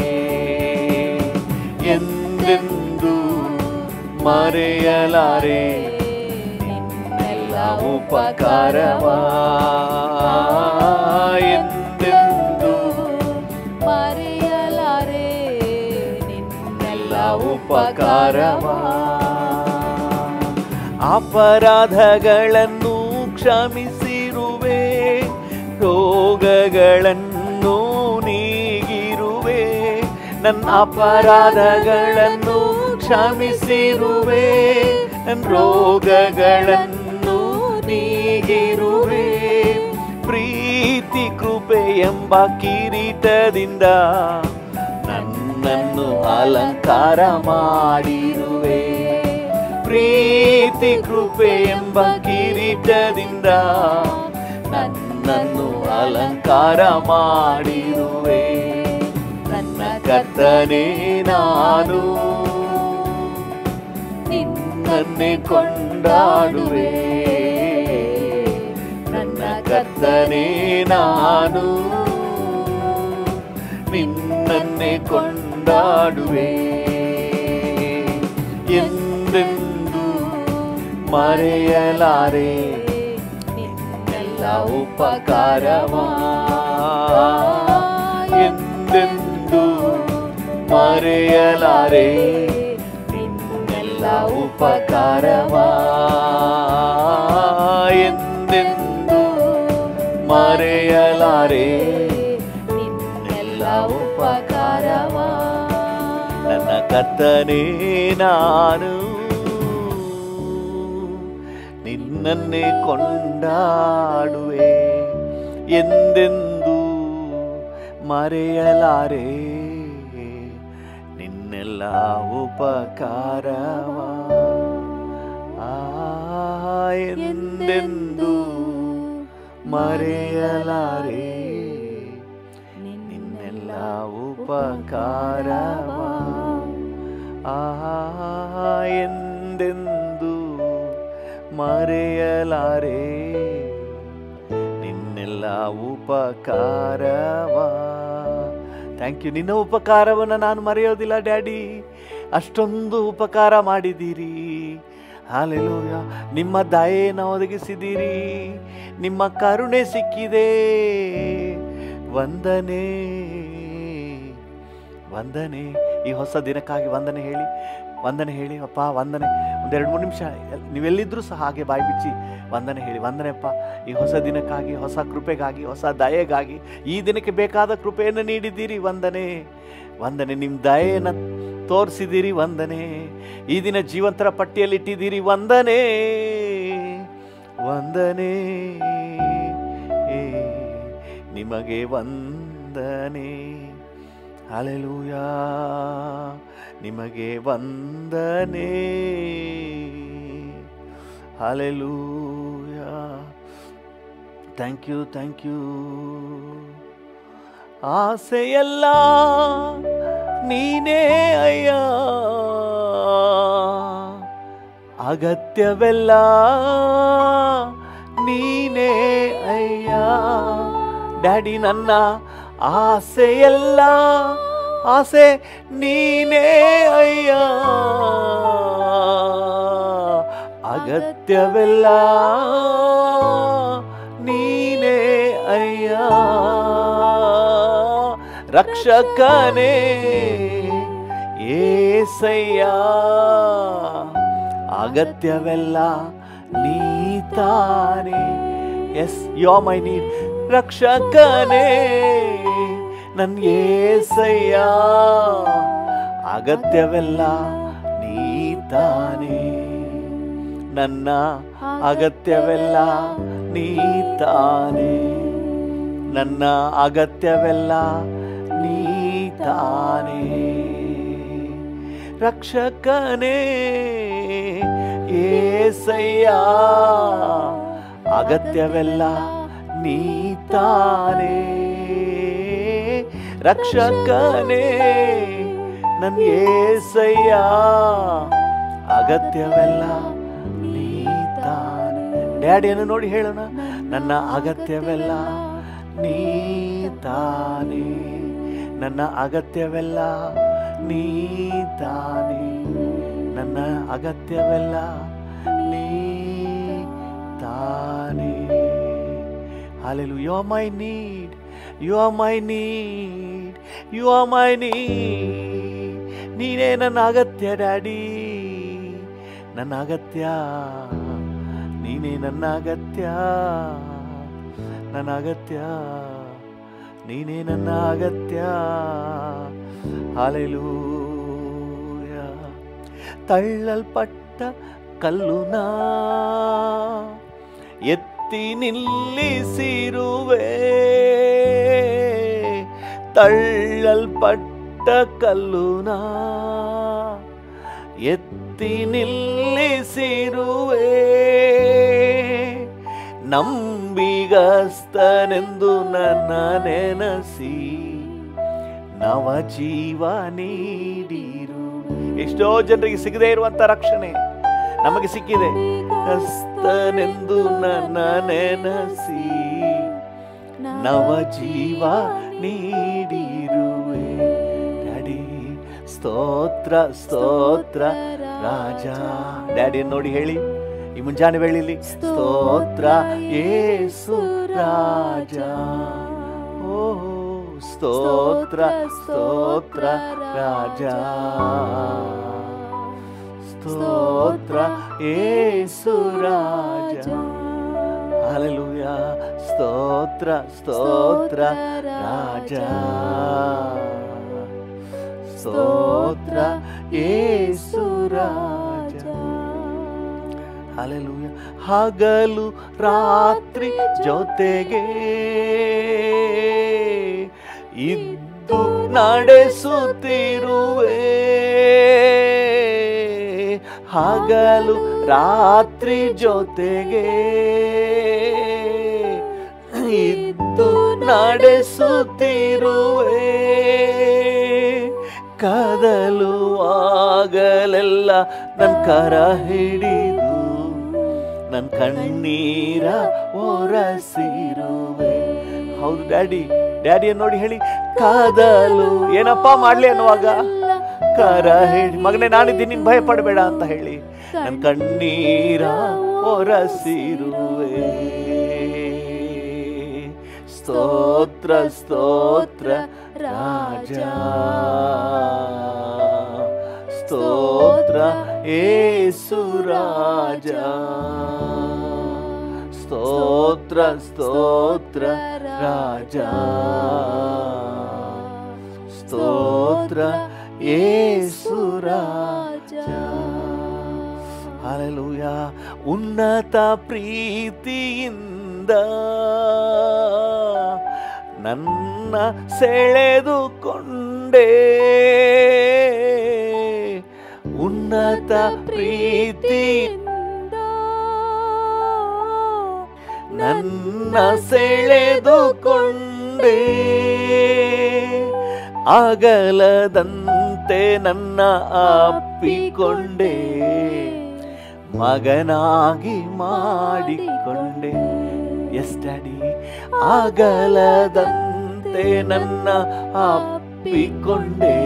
ಎಂದೆಂದು ಮರೆಯಲಾರೆ ನಿನ್ನೆಲ್ಲ ಉಪಕಾರವ ಎಂದೆಂದು ಮರೆಯಲಾರೆ ನಿನ್ನೆಲ್ಲ ಉಪಕಾರವ ಅಪರಾಧಗಳನ್ನು ಕ್ಷಮಿಸಿರುವೆ ರೋಗಗಳನ್ನು ನೀಗಿರುವೆ ನನ್ನ ಅಪರಾಧಗಳನ್ನು ಕ್ಷಮಿಸಿರುವೆ ನನ್ನ ರೋಗಗಳನ್ನು ನೀಗಿರುವೆ ಪ್ರೀತಿ ಕೃಪೆ ಎಂಬ ಕಿರೀಟದಿಂದ ನನ್ನನ್ನು ಅಲಂಕಾರ ಮಾಡಿರುವೆ ಪ್ರೀತಿ ಕೃಪೆ ಎಂಬ ಕಿರೀಟದಿಂದ ನನ್ನನ್ನು ಅಲಂಕಾರ ಮಾಡಿರುವೆ ನನ್ನ ಕರ್ತನೇ ನಾನು ನಿನ್ನನ್ನೇ ಕೊಂಡಾಡುವೆ ನನ್ನ ಕರ್ತನೇ ನಾನು ನಿನ್ನನ್ನೇ ಕೊಂಡಾಡುವೆ ಎಂದೆಂದು ಮರೆಯಲಾರೆ ನಿನ್ನೆಲ್ಲ ಉಪಕಾರವ ಎಂದೆಂದು ಮರೆಯಲಾರೆ ನಿನ್ನೆಲ್ಲ ಉಪಕಾರವ ಎಂದೆಂದು ಮರೆಯಲಾರೆ ನಿನ್ನೆಲ್ಲ ಉಪಕಾರವ ನನ್ನ ಕರ್ತನೇ ನಾನು ನಿನ್ನನ್ನೇ ಕೊಂಡಾಡುವೆ ಎಂದೆಂದು ಮರೆಯಲಾರೆ ನಿನ್ನೆಲ್ಲ ಉಪಕಾರವ ಆ ಎಂದೆಂದು ಮರೆಯಲಾರೆ ನಿನ್ನೆಲ್ಲ ಉಪಕಾರವ ಆ ಎಂದೆಂದು ಮರೆಯಲಾರೆ ನಿನ್ನೆಲ್ಲ ಉಪಕಾರವ ಥ್ಯಾಂಕ್ ಯು ನಿನ್ನ ಉಪಕಾರವನ್ನು ನಾನು ಮರೆಯೋದಿಲ್ಲ ಡ್ಯಾಡಿ ಅಷ್ಟೊಂದು ಉಪಕಾರ ಮಾಡಿದ್ದೀರಿ ಹಾಲೆಲೂಯ ನಿಮ್ಮ ದಯೆಯನ್ನು ಒದಗಿಸಿದ್ದೀರಿ ನಿಮ್ಮ ಕರುಣೆ ಸಿಕ್ಕಿದೆ ವಂದನೆ ವಂದನೆ ಈ ಹೊಸ ದಿನಕ್ಕಾಗಿ ವಂದನೆ ಹೇಳಿ ವಂದನೆ ಹೇಳಿ ಅಪ್ಪ ವಂದನೆ ಒಂದೆರಡು ಮೂರು ನಿಮಿಷ ಎಲ್- ನೀವೆಲ್ಲಿದ್ದರೂ ಸಹ ಹಾಗೆ ಬಾಯಿ ಬಿಚ್ಚಿ ವಂದನೆ ಹೇಳಿ ವಂದನೆಪ್ಪ ಈ ಹೊಸ ದಿನಕ್ಕಾಗಿ ಹೊಸ ಕೃಪೆಗಾಗಿ ಹೊಸ ದಯೆಗಾಗಿ ಈ ದಿನಕ್ಕೆ ಬೇಕಾದ ಕೃಪೆಯನ್ನು ನೀಡಿದ್ದೀರಿ ವಂದನೆ ವಂದನೆ ನಿಮ್ಮ ದಯೆಯನ್ನು ತೋರಿಸಿದ್ದೀರಿ ವಂದನೆ ಈ ದಿನ ಜೀವಂತರ ಪಟ್ಟಿಯಲ್ಲಿ ಇಟ್ಟಿದ್ದೀರಿ ವಂದನೆ ವಂದನೆ ಏ, ನಿಮಗೆ ವಂದನೆ ಹಾಲೆಲೂಯ ನಿಮಗೆ ವಂದನೆ hallelujah thank you thank you ಆಸೆಯಲ್ಲ ನೀನೇ ಅಯ್ಯ ಅಗತ್ಯವೆಲ್ಲ ನೀನೇ ಅಯ್ಯ ಡ್ಯಾಡಿ ನನ್ನ ಆಸೆಯಲ್ಲ ಆಸೆ ನೀನೇ ಅಯ್ಯ ಅಗತ್ಯವೆಲ್ಲ ನೀನೇ ಅಯ್ಯ ರಕ್ಷಕನೇ ಏಸಯ್ಯ ಅಗತ್ಯವೆಲ್ಲ ನೀತಾನೆ ಎಸ್ ಯೋ ಮೈ ನೀಡ್ ರಕ್ಷಕನೇ ನನ್ ಏಸಯ್ಯ ಅಗತ್ಯವೆಲ್ಲ ನೀತಾನೆ ನನ್ನ ಅಗತ್ಯವೆಲ್ಲ ನೀತಾನೆ ನನ್ನ ಅಗತ್ಯವೆಲ್ಲ ನೀತಾನೆ ರಕ್ಷಕನೇ ಏಸಯ್ಯ ಅಗತ್ಯವೆಲ್ಲ ನೀತಾನೆ ರಕ್ಷಕನೇ ನನ್ ಏಸಯ್ಯ ಅಗತ್ಯವೆಲ್ಲ ನೀತಾನೆ ಡ್ಯಾಡಿಯನ್ನು ನೋಡಿ ಹೇಳೋಣ ನನ್ನ ಅಗತ್ಯವೆಲ್ಲ ನೀತಾನೆ ನನ್ನ ಅಗತ್ಯವೆಲ್ಲ ನೀ ತಾನೇ ನನ್ನ ಅಗತ್ಯವೆಲ್ಲ ನೀ ತಾನೇ hallelujah you are my need you are my need you are my need ನೀನೇ ನನ್ನ ಅಗತ್ಯ ಡ್ಯಾಡಿ ನನ್ನ ಅಗತ್ಯ ನೀನೇ ನನ್ನ ಅಗತ್ಯ ನನ್ನ ಅಗತ್ಯ ನೀನೇ ನನ್ನ ಅಗತ್ಯ ಹಾಲೆಲೂಯ ತಳ್ಳಲ್ಪಟ್ಟ ಕಲ್ಲುನ ಎತ್ತಿ ನಿಲ್ಲಿಸಿರುವೆ ತಳ್ಳಲ್ಪಟ್ಟ ಕಲ್ಲುನ ಎತ್ತಿ ನಿಲ್ಲಿಸಿರುವೆ ನಂಬಿಗಸ್ತನೆಂದು ನನ್ನ ನೆನಸಿ ನವ ಜೀವ ನೀಡಿರು ಎಷ್ಟೋ ಜನರಿಗೆ ಸಿಗದೇ ಇರುವಂತ ರಕ್ಷಣೆ ನಮಗೆ ಸಿಕ್ಕಿದೆ ಕಸ್ತನೆಂದು ನನ್ನ ನೆನಸಿ ನವ ಜೀವ ನೀಡಿರುವೆ ಡ್ಯಾಡಿ ಸ್ತೋತ್ರ ಸ್ತೋತ್ರ ರಾಜ ಡ್ಯಾಡಿ ನೋಡಿ ಹೇಳಿ ಈ ಮುಂಜಾನೆ ವೇಳೆಯಲ್ಲಿ ಸ್ತೋತ್ರ ಏಸು ರಾಜ ಓ ಸ್ತೋತ್ರ ಸ್ತೋತ್ರ ರಾಜ ಸ್ತೋತ್ರ ಏಸು ರಾಜ ಹಾಲೆಲೂಯ ಸ್ತೋತ್ರ ಸ್ತೋತ್ರ ರಾಜ ಸ್ತೋತ್ರ ಏಸು ರಾಜ ಹಾಲೆಲೂಯ ಹಗಲು ರಾತ್ರಿ ಜೊತೆಗೆ ಇದ್ದು ನಡೆಸುತ್ತಿರುವೆ ಹಗಲು ರಾತ್ರಿ ಜೊತೆಗೆ ಇದ್ದು ನಡೆಸುತ್ತಿರುವೆ ಕದಲುವಾಗಲೆಲ್ಲ ನನ್ನ ಕರ ಹಿಡಿದು ನನ್ನ ಕಣ್ಣೀರ ಒರಸಿರುವೆ ಹೌದು ಡ್ಯಾಡಿ ಡ್ಯಾಡಿಯನ್ನು ನೋಡಿ ಹೇಳಿ ಕಾದಲು ಏನಪ್ಪ ಮಾಡ್ಲಿ ಅನ್ನುವಾಗ ಕರ ಹೇಳಿ ಮಗನೇ ನಾನಿದ್ದೀನಿ ನೀನು ಭಯ ಪಡಬೇಡ ಅಂತ ಹೇಳಿ ನನ್ನ ಕಣ್ಣೀರ ಒರಸಿರುವೆ ಸ್ತೋತ್ರ ಸ್ತೋತ್ರ ರಾಜ ಸ್ತೋತ್ರ ಏಸು ರಾಜ ಸ್ತೋತ್ರ ಸ್ತೋತ್ರ ರಾಜ ಸ್ತೋತ್ರ ಏಸು ರಾಜ ಹಾಲೆಲೂಯ ಉನ್ನತ ಪ್ರೀತಿಯಿಂದ ನನ್ನ ಸೆಳೆದುಕೊಂಡೆ ಉನ್ನತ ಪ್ರೀತಿ ನನ್ನ ಸೆಳೆದುಕೊಂಡೆ ಅಗಲದಂತೆ ನನ್ನ ಅಪ್ಪಿಕೊಂಡೆ ಮಗನಾಗಿ ಮಾಡಿಕೊಂಡೆ ಎಸ್ ಡ್ಯಾಡಿ ಅಗಲದಂತೆ ನನ್ನ ಅಪ್ಪಿಕೊಂಡೆ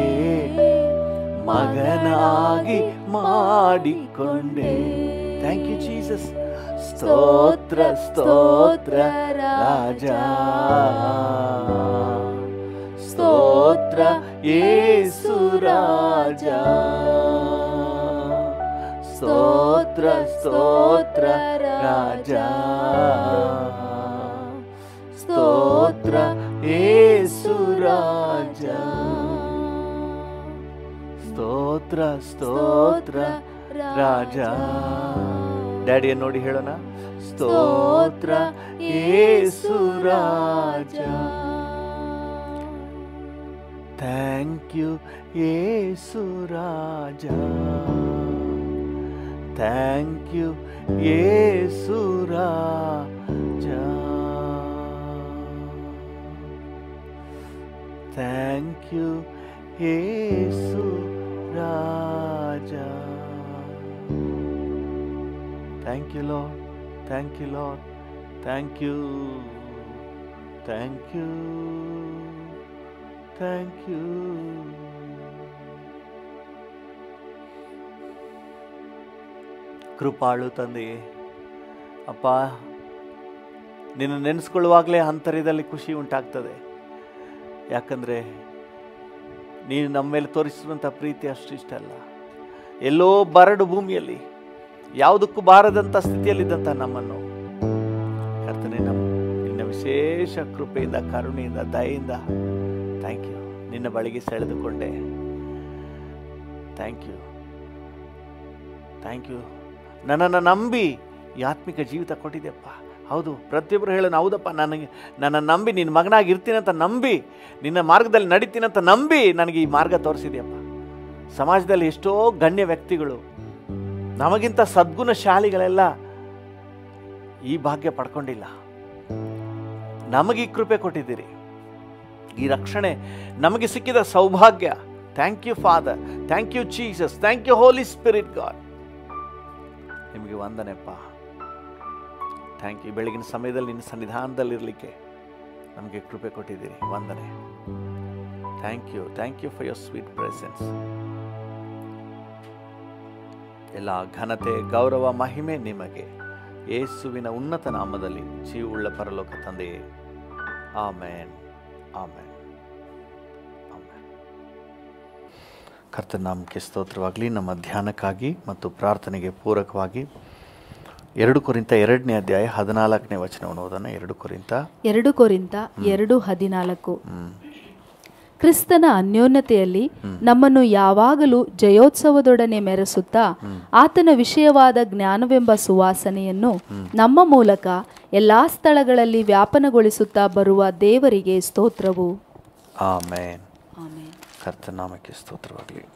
ಮಗನಾಗಿ ಮಾಡಿಕೊಂಡೆ ಥ್ಯಾಂಕ್ ಯು ಜೀಸಸ್ ಸ್ತೋತ್ರ ಸ್ತೋತ್ರ ರಾಜ ಸ್ತೋತ್ರ ಏಸು ರಾಜ ಸ್ತೋತ್ರ ಸ್ತೋತ್ರ ರಾಜ ಸ್ತೋತ್ರ ಏಸು ರಾಜ ಸ್ತೋತ್ರ ಸ್ತೋತ್ರ ರಾಜ ಡ್ಯಾಡಿಯನ್ನು ನೋಡಿ ಹೇಳೋಣ ಸ್ತೋತ್ರ ಏಸು ರಾಜ ಥ್ಯಾಂಕ್ ಯು ಏಸು ರಾಜ ಥ್ಯಾಂಕ್ ಯು ಏಸು ರಾಜ ಥ್ಯಾಂಕ್ ಯು ಏಸು ರಾಜ thank you Lord thank you Lord thank you thank you thank you ಕೃಪಾಳು ತಂದೆಯೇ ಅಪ್ಪ ನಿನ್ನ ನೆನೆಸ್ಕೊಳ್ಳುವಾಗಲೇ ಅಂತರ್ಯದಲ್ಲಿ ಖುಷಿ ಉಂಟಾಗ್ತದೆ ಯಾಕಂದರೆ ನೀನು ನಮ್ಮ ಮೇಲೆ ತೋರಿಸಿರುವಂಥ ಪ್ರೀತಿ ಅಷ್ಟು ಇಷ್ಟ ಅಲ್ಲ ಎಲ್ಲೋ ಬರಡು ಭೂಮಿಯಲ್ಲಿ ಯಾವುದಕ್ಕೂ ಬಾರದಂಥ ಸ್ಥಿತಿಯಲ್ಲಿದ್ದಂಥ ನಮ್ಮನ್ನು ಕರ್ತನೆ ನಮ್ಮ ನಿನ್ನ ವಿಶೇಷ ಕೃಪೆಯಿಂದ ಕರುಣೆಯಿಂದ ದಯೆಯಿಂದ ಥ್ಯಾಂಕ್ ಯು ನಿನ್ನ ಬಳಿಗೆ ಸೆಳೆದುಕೊಂಡೆ ಥ್ಯಾಂಕ್ ಯು ಥ್ಯಾಂಕ್ ಯು ನನ್ನನ್ನು ನಂಬಿ ಈ ಆತ್ಮಿಕ ಜೀವಿತ ಕೊಟ್ಟಿದೆಯಪ್ಪ ಹೌದು ಪ್ರತಿಯೊಬ್ಬರು ಹೇಳೋಣ ಹೌದಪ್ಪ ನನಗೆ ನನ್ನ ನಂಬಿ ನಿನ್ನ ಮಗನಾಗಿ ಇರ್ತೀನಂತ ನಂಬಿ ನಿನ್ನ ಮಾರ್ಗದಲ್ಲಿ ನಡೀತೀನಂತ ನಂಬಿ ನನಗೆ ಈ ಮಾರ್ಗ ತೋರಿಸಿದೆಯಪ್ಪ ಸಮಾಜದಲ್ಲಿ ಎಷ್ಟೋ ಗಣ್ಯ ವ್ಯಕ್ತಿಗಳು ನಮಗಿಂತ ಸದ್ಗುಣಶಾಲಿಗಳೆಲ್ಲ ಈ ಭಾಗ್ಯ ಪಡ್ಕೊಂಡಿಲ್ಲ ನಮಗೆ ಈ ಕೃಪೆ ಕೊಟ್ಟಿದ್ದೀರಿ ಈ ರಕ್ಷಣೆ ನಮಗೆ ಸಿಕ್ಕಿದ ಸೌಭಾಗ್ಯ thank you father thank you Jesus thank you holy spirit God ನಿಮಗೆ ವಂದನೆಪ್ಪ ಥ್ಯಾಂಕ್ ಯು ಬೆಳಗಿನ ಸಮಯದಲ್ಲಿ ನಿನ್ನ ಸನ್ನಿಧಾನದಲ್ಲಿರಲಿಕ್ಕೆ ನಮಗೆ ಕೃಪೆ ಕೊಟ್ಟಿದ್ದೀರಿ ವಂದನೆ thank you thank you for your sweet presence ಎಲ್ಲ ಘನತೆ ಗೌರವ ಮಹಿಮೆ ನಿಮಗೆ ಯೇಸುವಿನ ಉನ್ನತ ನಾಮದಲ್ಲಿ ಜೀವವುಳ್ಳ ಪರಲೋಕ ತಂದೆಯೇ ಆಮೇನ್ ಆಮೇನ್ ಆಮೇನ್ ಕರ್ತನ ನಾಮಕ್ಕೆ ಸ್ತೋತ್ರವಾಗಲಿ ನಮ್ಮ ಧ್ಯಾನಕ್ಕಾಗಿ ಮತ್ತು ಪ್ರಾರ್ಥನೆಗೆ ಪೂರಕವಾಗಿ ಎರಡು ಕುರಿತ ಎರಡನೇ ಅಧ್ಯಾಯ ಹದಿನಾಲ್ಕನೇ ವಚನವನ್ನು ಓದೋಣ ಎರಡು ಕುರಿತ ಎರಡು ಕೊರಿಂತ ಎರಡು ಹದಿನಾಲ್ಕು ಹ್ಮ್. ಕ್ರಿಸ್ತನ ಅನ್ಯೋನ್ಯತೆಯಲ್ಲಿ ನಮ್ಮನ್ನು ಯಾವಾಗಲೂ ಜಯೋತ್ಸವದೊಡನೆ ಮೆರೆಸುತ್ತಾ ಆತನ ವಿಷಯವಾದ ಜ್ಞಾನವೆಂಬ ಸುವಾಸನೆಯನ್ನು ನಮ್ಮ ಮೂಲಕ ಎಲ್ಲಾ ಸ್ಥಳಗಳಲ್ಲಿ ವ್ಯಾಪನಗೊಳಿಸುತ್ತಾ ಬರುವ ದೇವರಿಗೆ ಸ್ತೋತ್ರವು ಆಮೇನ್ ಆಮೇನ್ ಕರ್ತನ ನಾಮಕ್ಕೆ ಸ್ತೋತ್ರವಾಗಲಿ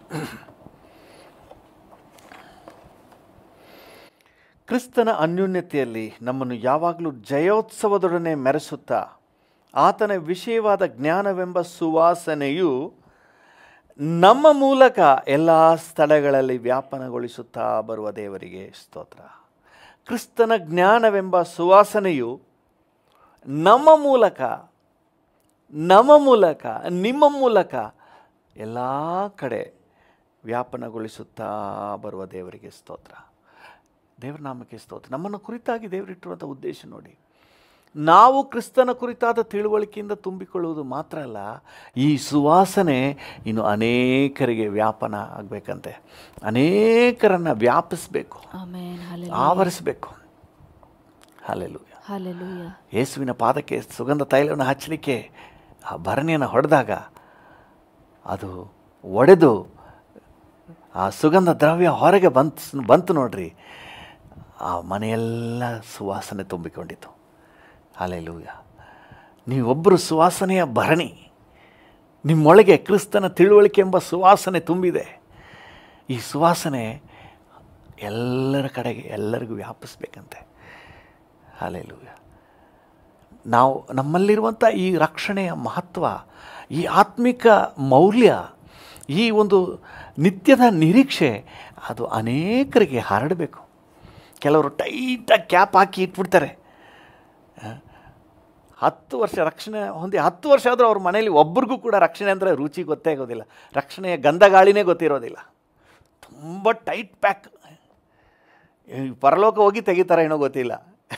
ಕ್ರಿಸ್ತನ ಅನ್ಯೋನ್ಯತೆಯಲ್ಲಿ ನಮ್ಮನ್ನು ಯಾವಾಗಲೂ ಜಯೋತ್ಸವದೊಡನೆ ಮೆರೆಸುತ್ತಾ ಆತನ ವಿಷಯವಾದ ಜ್ಞಾನವೆಂಬ ಸುವಾಸನೆಯು ನಮ್ಮ ಮೂಲಕ ಎಲ್ಲ ಸ್ಥಳಗಳಲ್ಲಿ ವ್ಯಾಪನಗೊಳಿಸುತ್ತಾ ಬರುವ ದೇವರಿಗೆ ಸ್ತೋತ್ರ ಕ್ರಿಸ್ತನ ಜ್ಞಾನವೆಂಬ ಸುವಾಸನೆಯು ನಮ್ಮ ಮೂಲಕ ನಮ್ಮ ಮೂಲಕ ನಿಮ್ಮ ಮೂಲಕ ಎಲ್ಲ ಕಡೆ ವ್ಯಾಪನಗೊಳಿಸುತ್ತಾ ಬರುವ ದೇವರಿಗೆ ಸ್ತೋತ್ರ ದೇವರ ನಾಮಕ್ಕೆ ಸ್ತೋತ್ರ ನಮ್ಮನ್ನು ಕುರಿತಾಗಿ ದೇವರಿಟ್ಟಿರುವಂಥ ಉದ್ದೇಶ ನೋಡಿ ನಾವು ಕ್ರಿಸ್ತನ ಕುರಿತಾದ ತಿಳುವಳಿಕೆಯಿಂದ ತುಂಬಿಕೊಳ್ಳುವುದು ಮಾತ್ರ ಅಲ್ಲ ಈ ಸುವಾಸನೆ ಇನ್ನು ಅನೇಕರಿಗೆ ವ್ಯಾಪನ ಆಗಬೇಕಂತೆ ಅನೇಕರನ್ನು ವ್ಯಾಪಿಸಬೇಕು ಆಮೇನ್ ಆವರಿಸಬೇಕು ಹಾಲೆಲು ಹಾಲೆಲೂಯ ಯೇಸುವಿನ ಪಾದಕ್ಕೆ ಸುಗಂಧ ತೈಲವನ್ನು ಹಚ್ಚಲಿಕ್ಕೆ ಆ ಭರಣಿಯನ್ನು ಹೊಡೆದಾಗ ಅದು ಒಡೆದು ಆ ಸುಗಂಧ ದ್ರವ್ಯ ಹೊರಗೆ ಬಂತು ಬಂತು ನೋಡ್ರಿ ಆ ಮನೆಯೆಲ್ಲ ಸುವಾಸನೆ ತುಂಬಿಕೊಂಡಿತು ಅಲೆಲೂಯ ನೀವೊಬ್ಬರು ಸುವಾಸನೆಯ ಭರಣಿ ನಿಮ್ಮೊಳಗೆ ಕ್ರಿಸ್ತನ ತಿಳುವಳಿಕೆ ಎಂಬ ಸುವಾಸನೆ ತುಂಬಿದೆ ಈ ಸುವಾಸನೆ ಎಲ್ಲರ ಕಡೆಗೆ ಎಲ್ಲರಿಗೂ ವ್ಯಾಪಿಸ್ಬೇಕಂತೆ ಹಾಲೆಲೂಯ ನಾವು ನಮ್ಮಲ್ಲಿರುವಂಥ ಈ ರಕ್ಷಣೆಯ ಮಹತ್ವ ಈ ಆತ್ಮಿಕ ಮೌಲ್ಯ ಈ ಒಂದು ನಿತ್ಯದ ನಿರೀಕ್ಷೆ ಅದು ಅನೇಕರಿಗೆ ಹರಡಬೇಕು ಕೆಲವರು ಟೈಟಾಗಿ ಕ್ಯಾಪ್ ಹಾಕಿ ಇಟ್ಬಿಡ್ತಾರೆ ಆ, ಹತ್ತು ವರ್ಷ ರಕ್ಷಣೆ ಹೊಂದಿ ಹತ್ತು ವರ್ಷ ಆದರೂ ಅವ್ರ ಮನೇಲಿ ಒಬ್ರಿಗೂ ಕೂಡ ರಕ್ಷಣೆ ಅಂದರೆ ರುಚಿ ಗೊತ್ತೇ ಆಗೋದಿಲ್ಲ ರಕ್ಷಣೆಯ ಗಂಧಗಾಳಿನೇ ಗೊತ್ತಿರೋದಿಲ್ಲ ತುಂಬ ಟೈಟ್ ಪ್ಯಾಕ್ ಈ ಪರಲೋಕ ಹೋಗಿ ತೆಗಿತಾರೆ ಏನೋ ಗೊತ್ತಿಲ್ಲ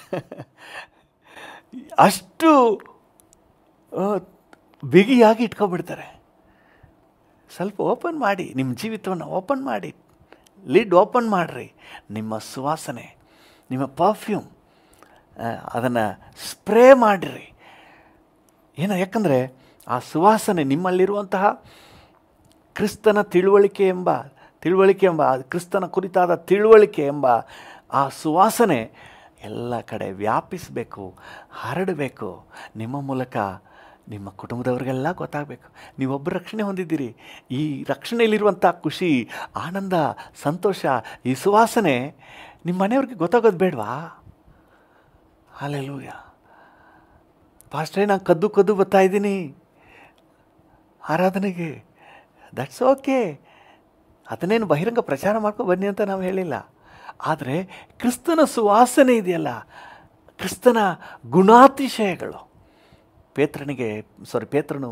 ಅಷ್ಟು ಆ, ಬಿಗಿಯಾಗಿ ಇಟ್ಕೊಬಿಡ್ತಾರೆ ಸ್ವಲ್ಪ ಓಪನ್ ಮಾಡಿ ನಿಮ್ಮ ಜೀವಿತವನ್ನು ಓಪನ್ ಮಾಡಿ ಲಿಡ್ ಓಪನ್ ಮಾಡಿರಿ ನಿಮ್ಮ ಸುವಾಸನೆ ನಿಮ್ಮ ಪರ್ಫ್ಯೂಮ್ ಅದನ್ನು ಸ್ಪ್ರೇ ಮಾಡಿರಿ ಏನೋ ಯಾಕಂದರೆ ಆ ಸುವಾಸನೆ ನಿಮ್ಮಲ್ಲಿರುವಂತಹ ಕ್ರಿಸ್ತನ ತಿಳುವಳಿಕೆ ಎಂಬ ತಿಳುವಳಿಕೆ ಎಂಬ ಆ ಕ್ರಿಸ್ತನ ಕುರಿತಾದ ತಿಳುವಳಿಕೆ ಎಂಬ ಆ ಸುವಾಸನೆ ಎಲ್ಲ ಕಡೆ ವ್ಯಾಪಿಸಬೇಕು ಹರಡಬೇಕು ನಿಮ್ಮ ಮೂಲಕ ನಿಮ್ಮ ಕುಟುಂಬದವರಿಗೆಲ್ಲ ಗೊತ್ತಾಗಬೇಕು ನೀವೊಬ್ಬರು ರಕ್ಷಣೆ ಹೊಂದಿದ್ದೀರಿ ಈ ರಕ್ಷಣೆಯಲ್ಲಿರುವಂಥ ಖುಷಿ ಆನಂದ ಸಂತೋಷ ಈ ಸುವಾಸನೆ ನಿಮ್ಮ ಮನೆಯವ್ರಿಗೆ ಗೊತ್ತಾಗೋದು ಬೇಡವಾ ಹಾಲೆಲೂಯ ಪಾಸ್ಟ್ರೇ ನಾನು ಕದ್ದು ಕದ್ದು ಬರ್ತಾ ಇದ್ದೀನಿ ಆರಾಧನೆಗೆ ದಟ್ಸ್ ಓಕೆ ಅದನ್ನೇನು ಬಹಿರಂಗ ಪ್ರಚಾರ ಮಾಡ್ಕೊ ಬನ್ನಿ ಅಂತ ನಾವು ಹೇಳಿಲ್ಲ ಆದರೆ ಕ್ರಿಸ್ತನ ಸುವಾಸನೆ ಇದೆಯಲ್ಲ ಕ್ರಿಸ್ತನ ಗುಣಾತಿಶಯಗಳು ಪೇತ್ರನಿಗೆ ಸಾರಿ ಪೇತ್ರನು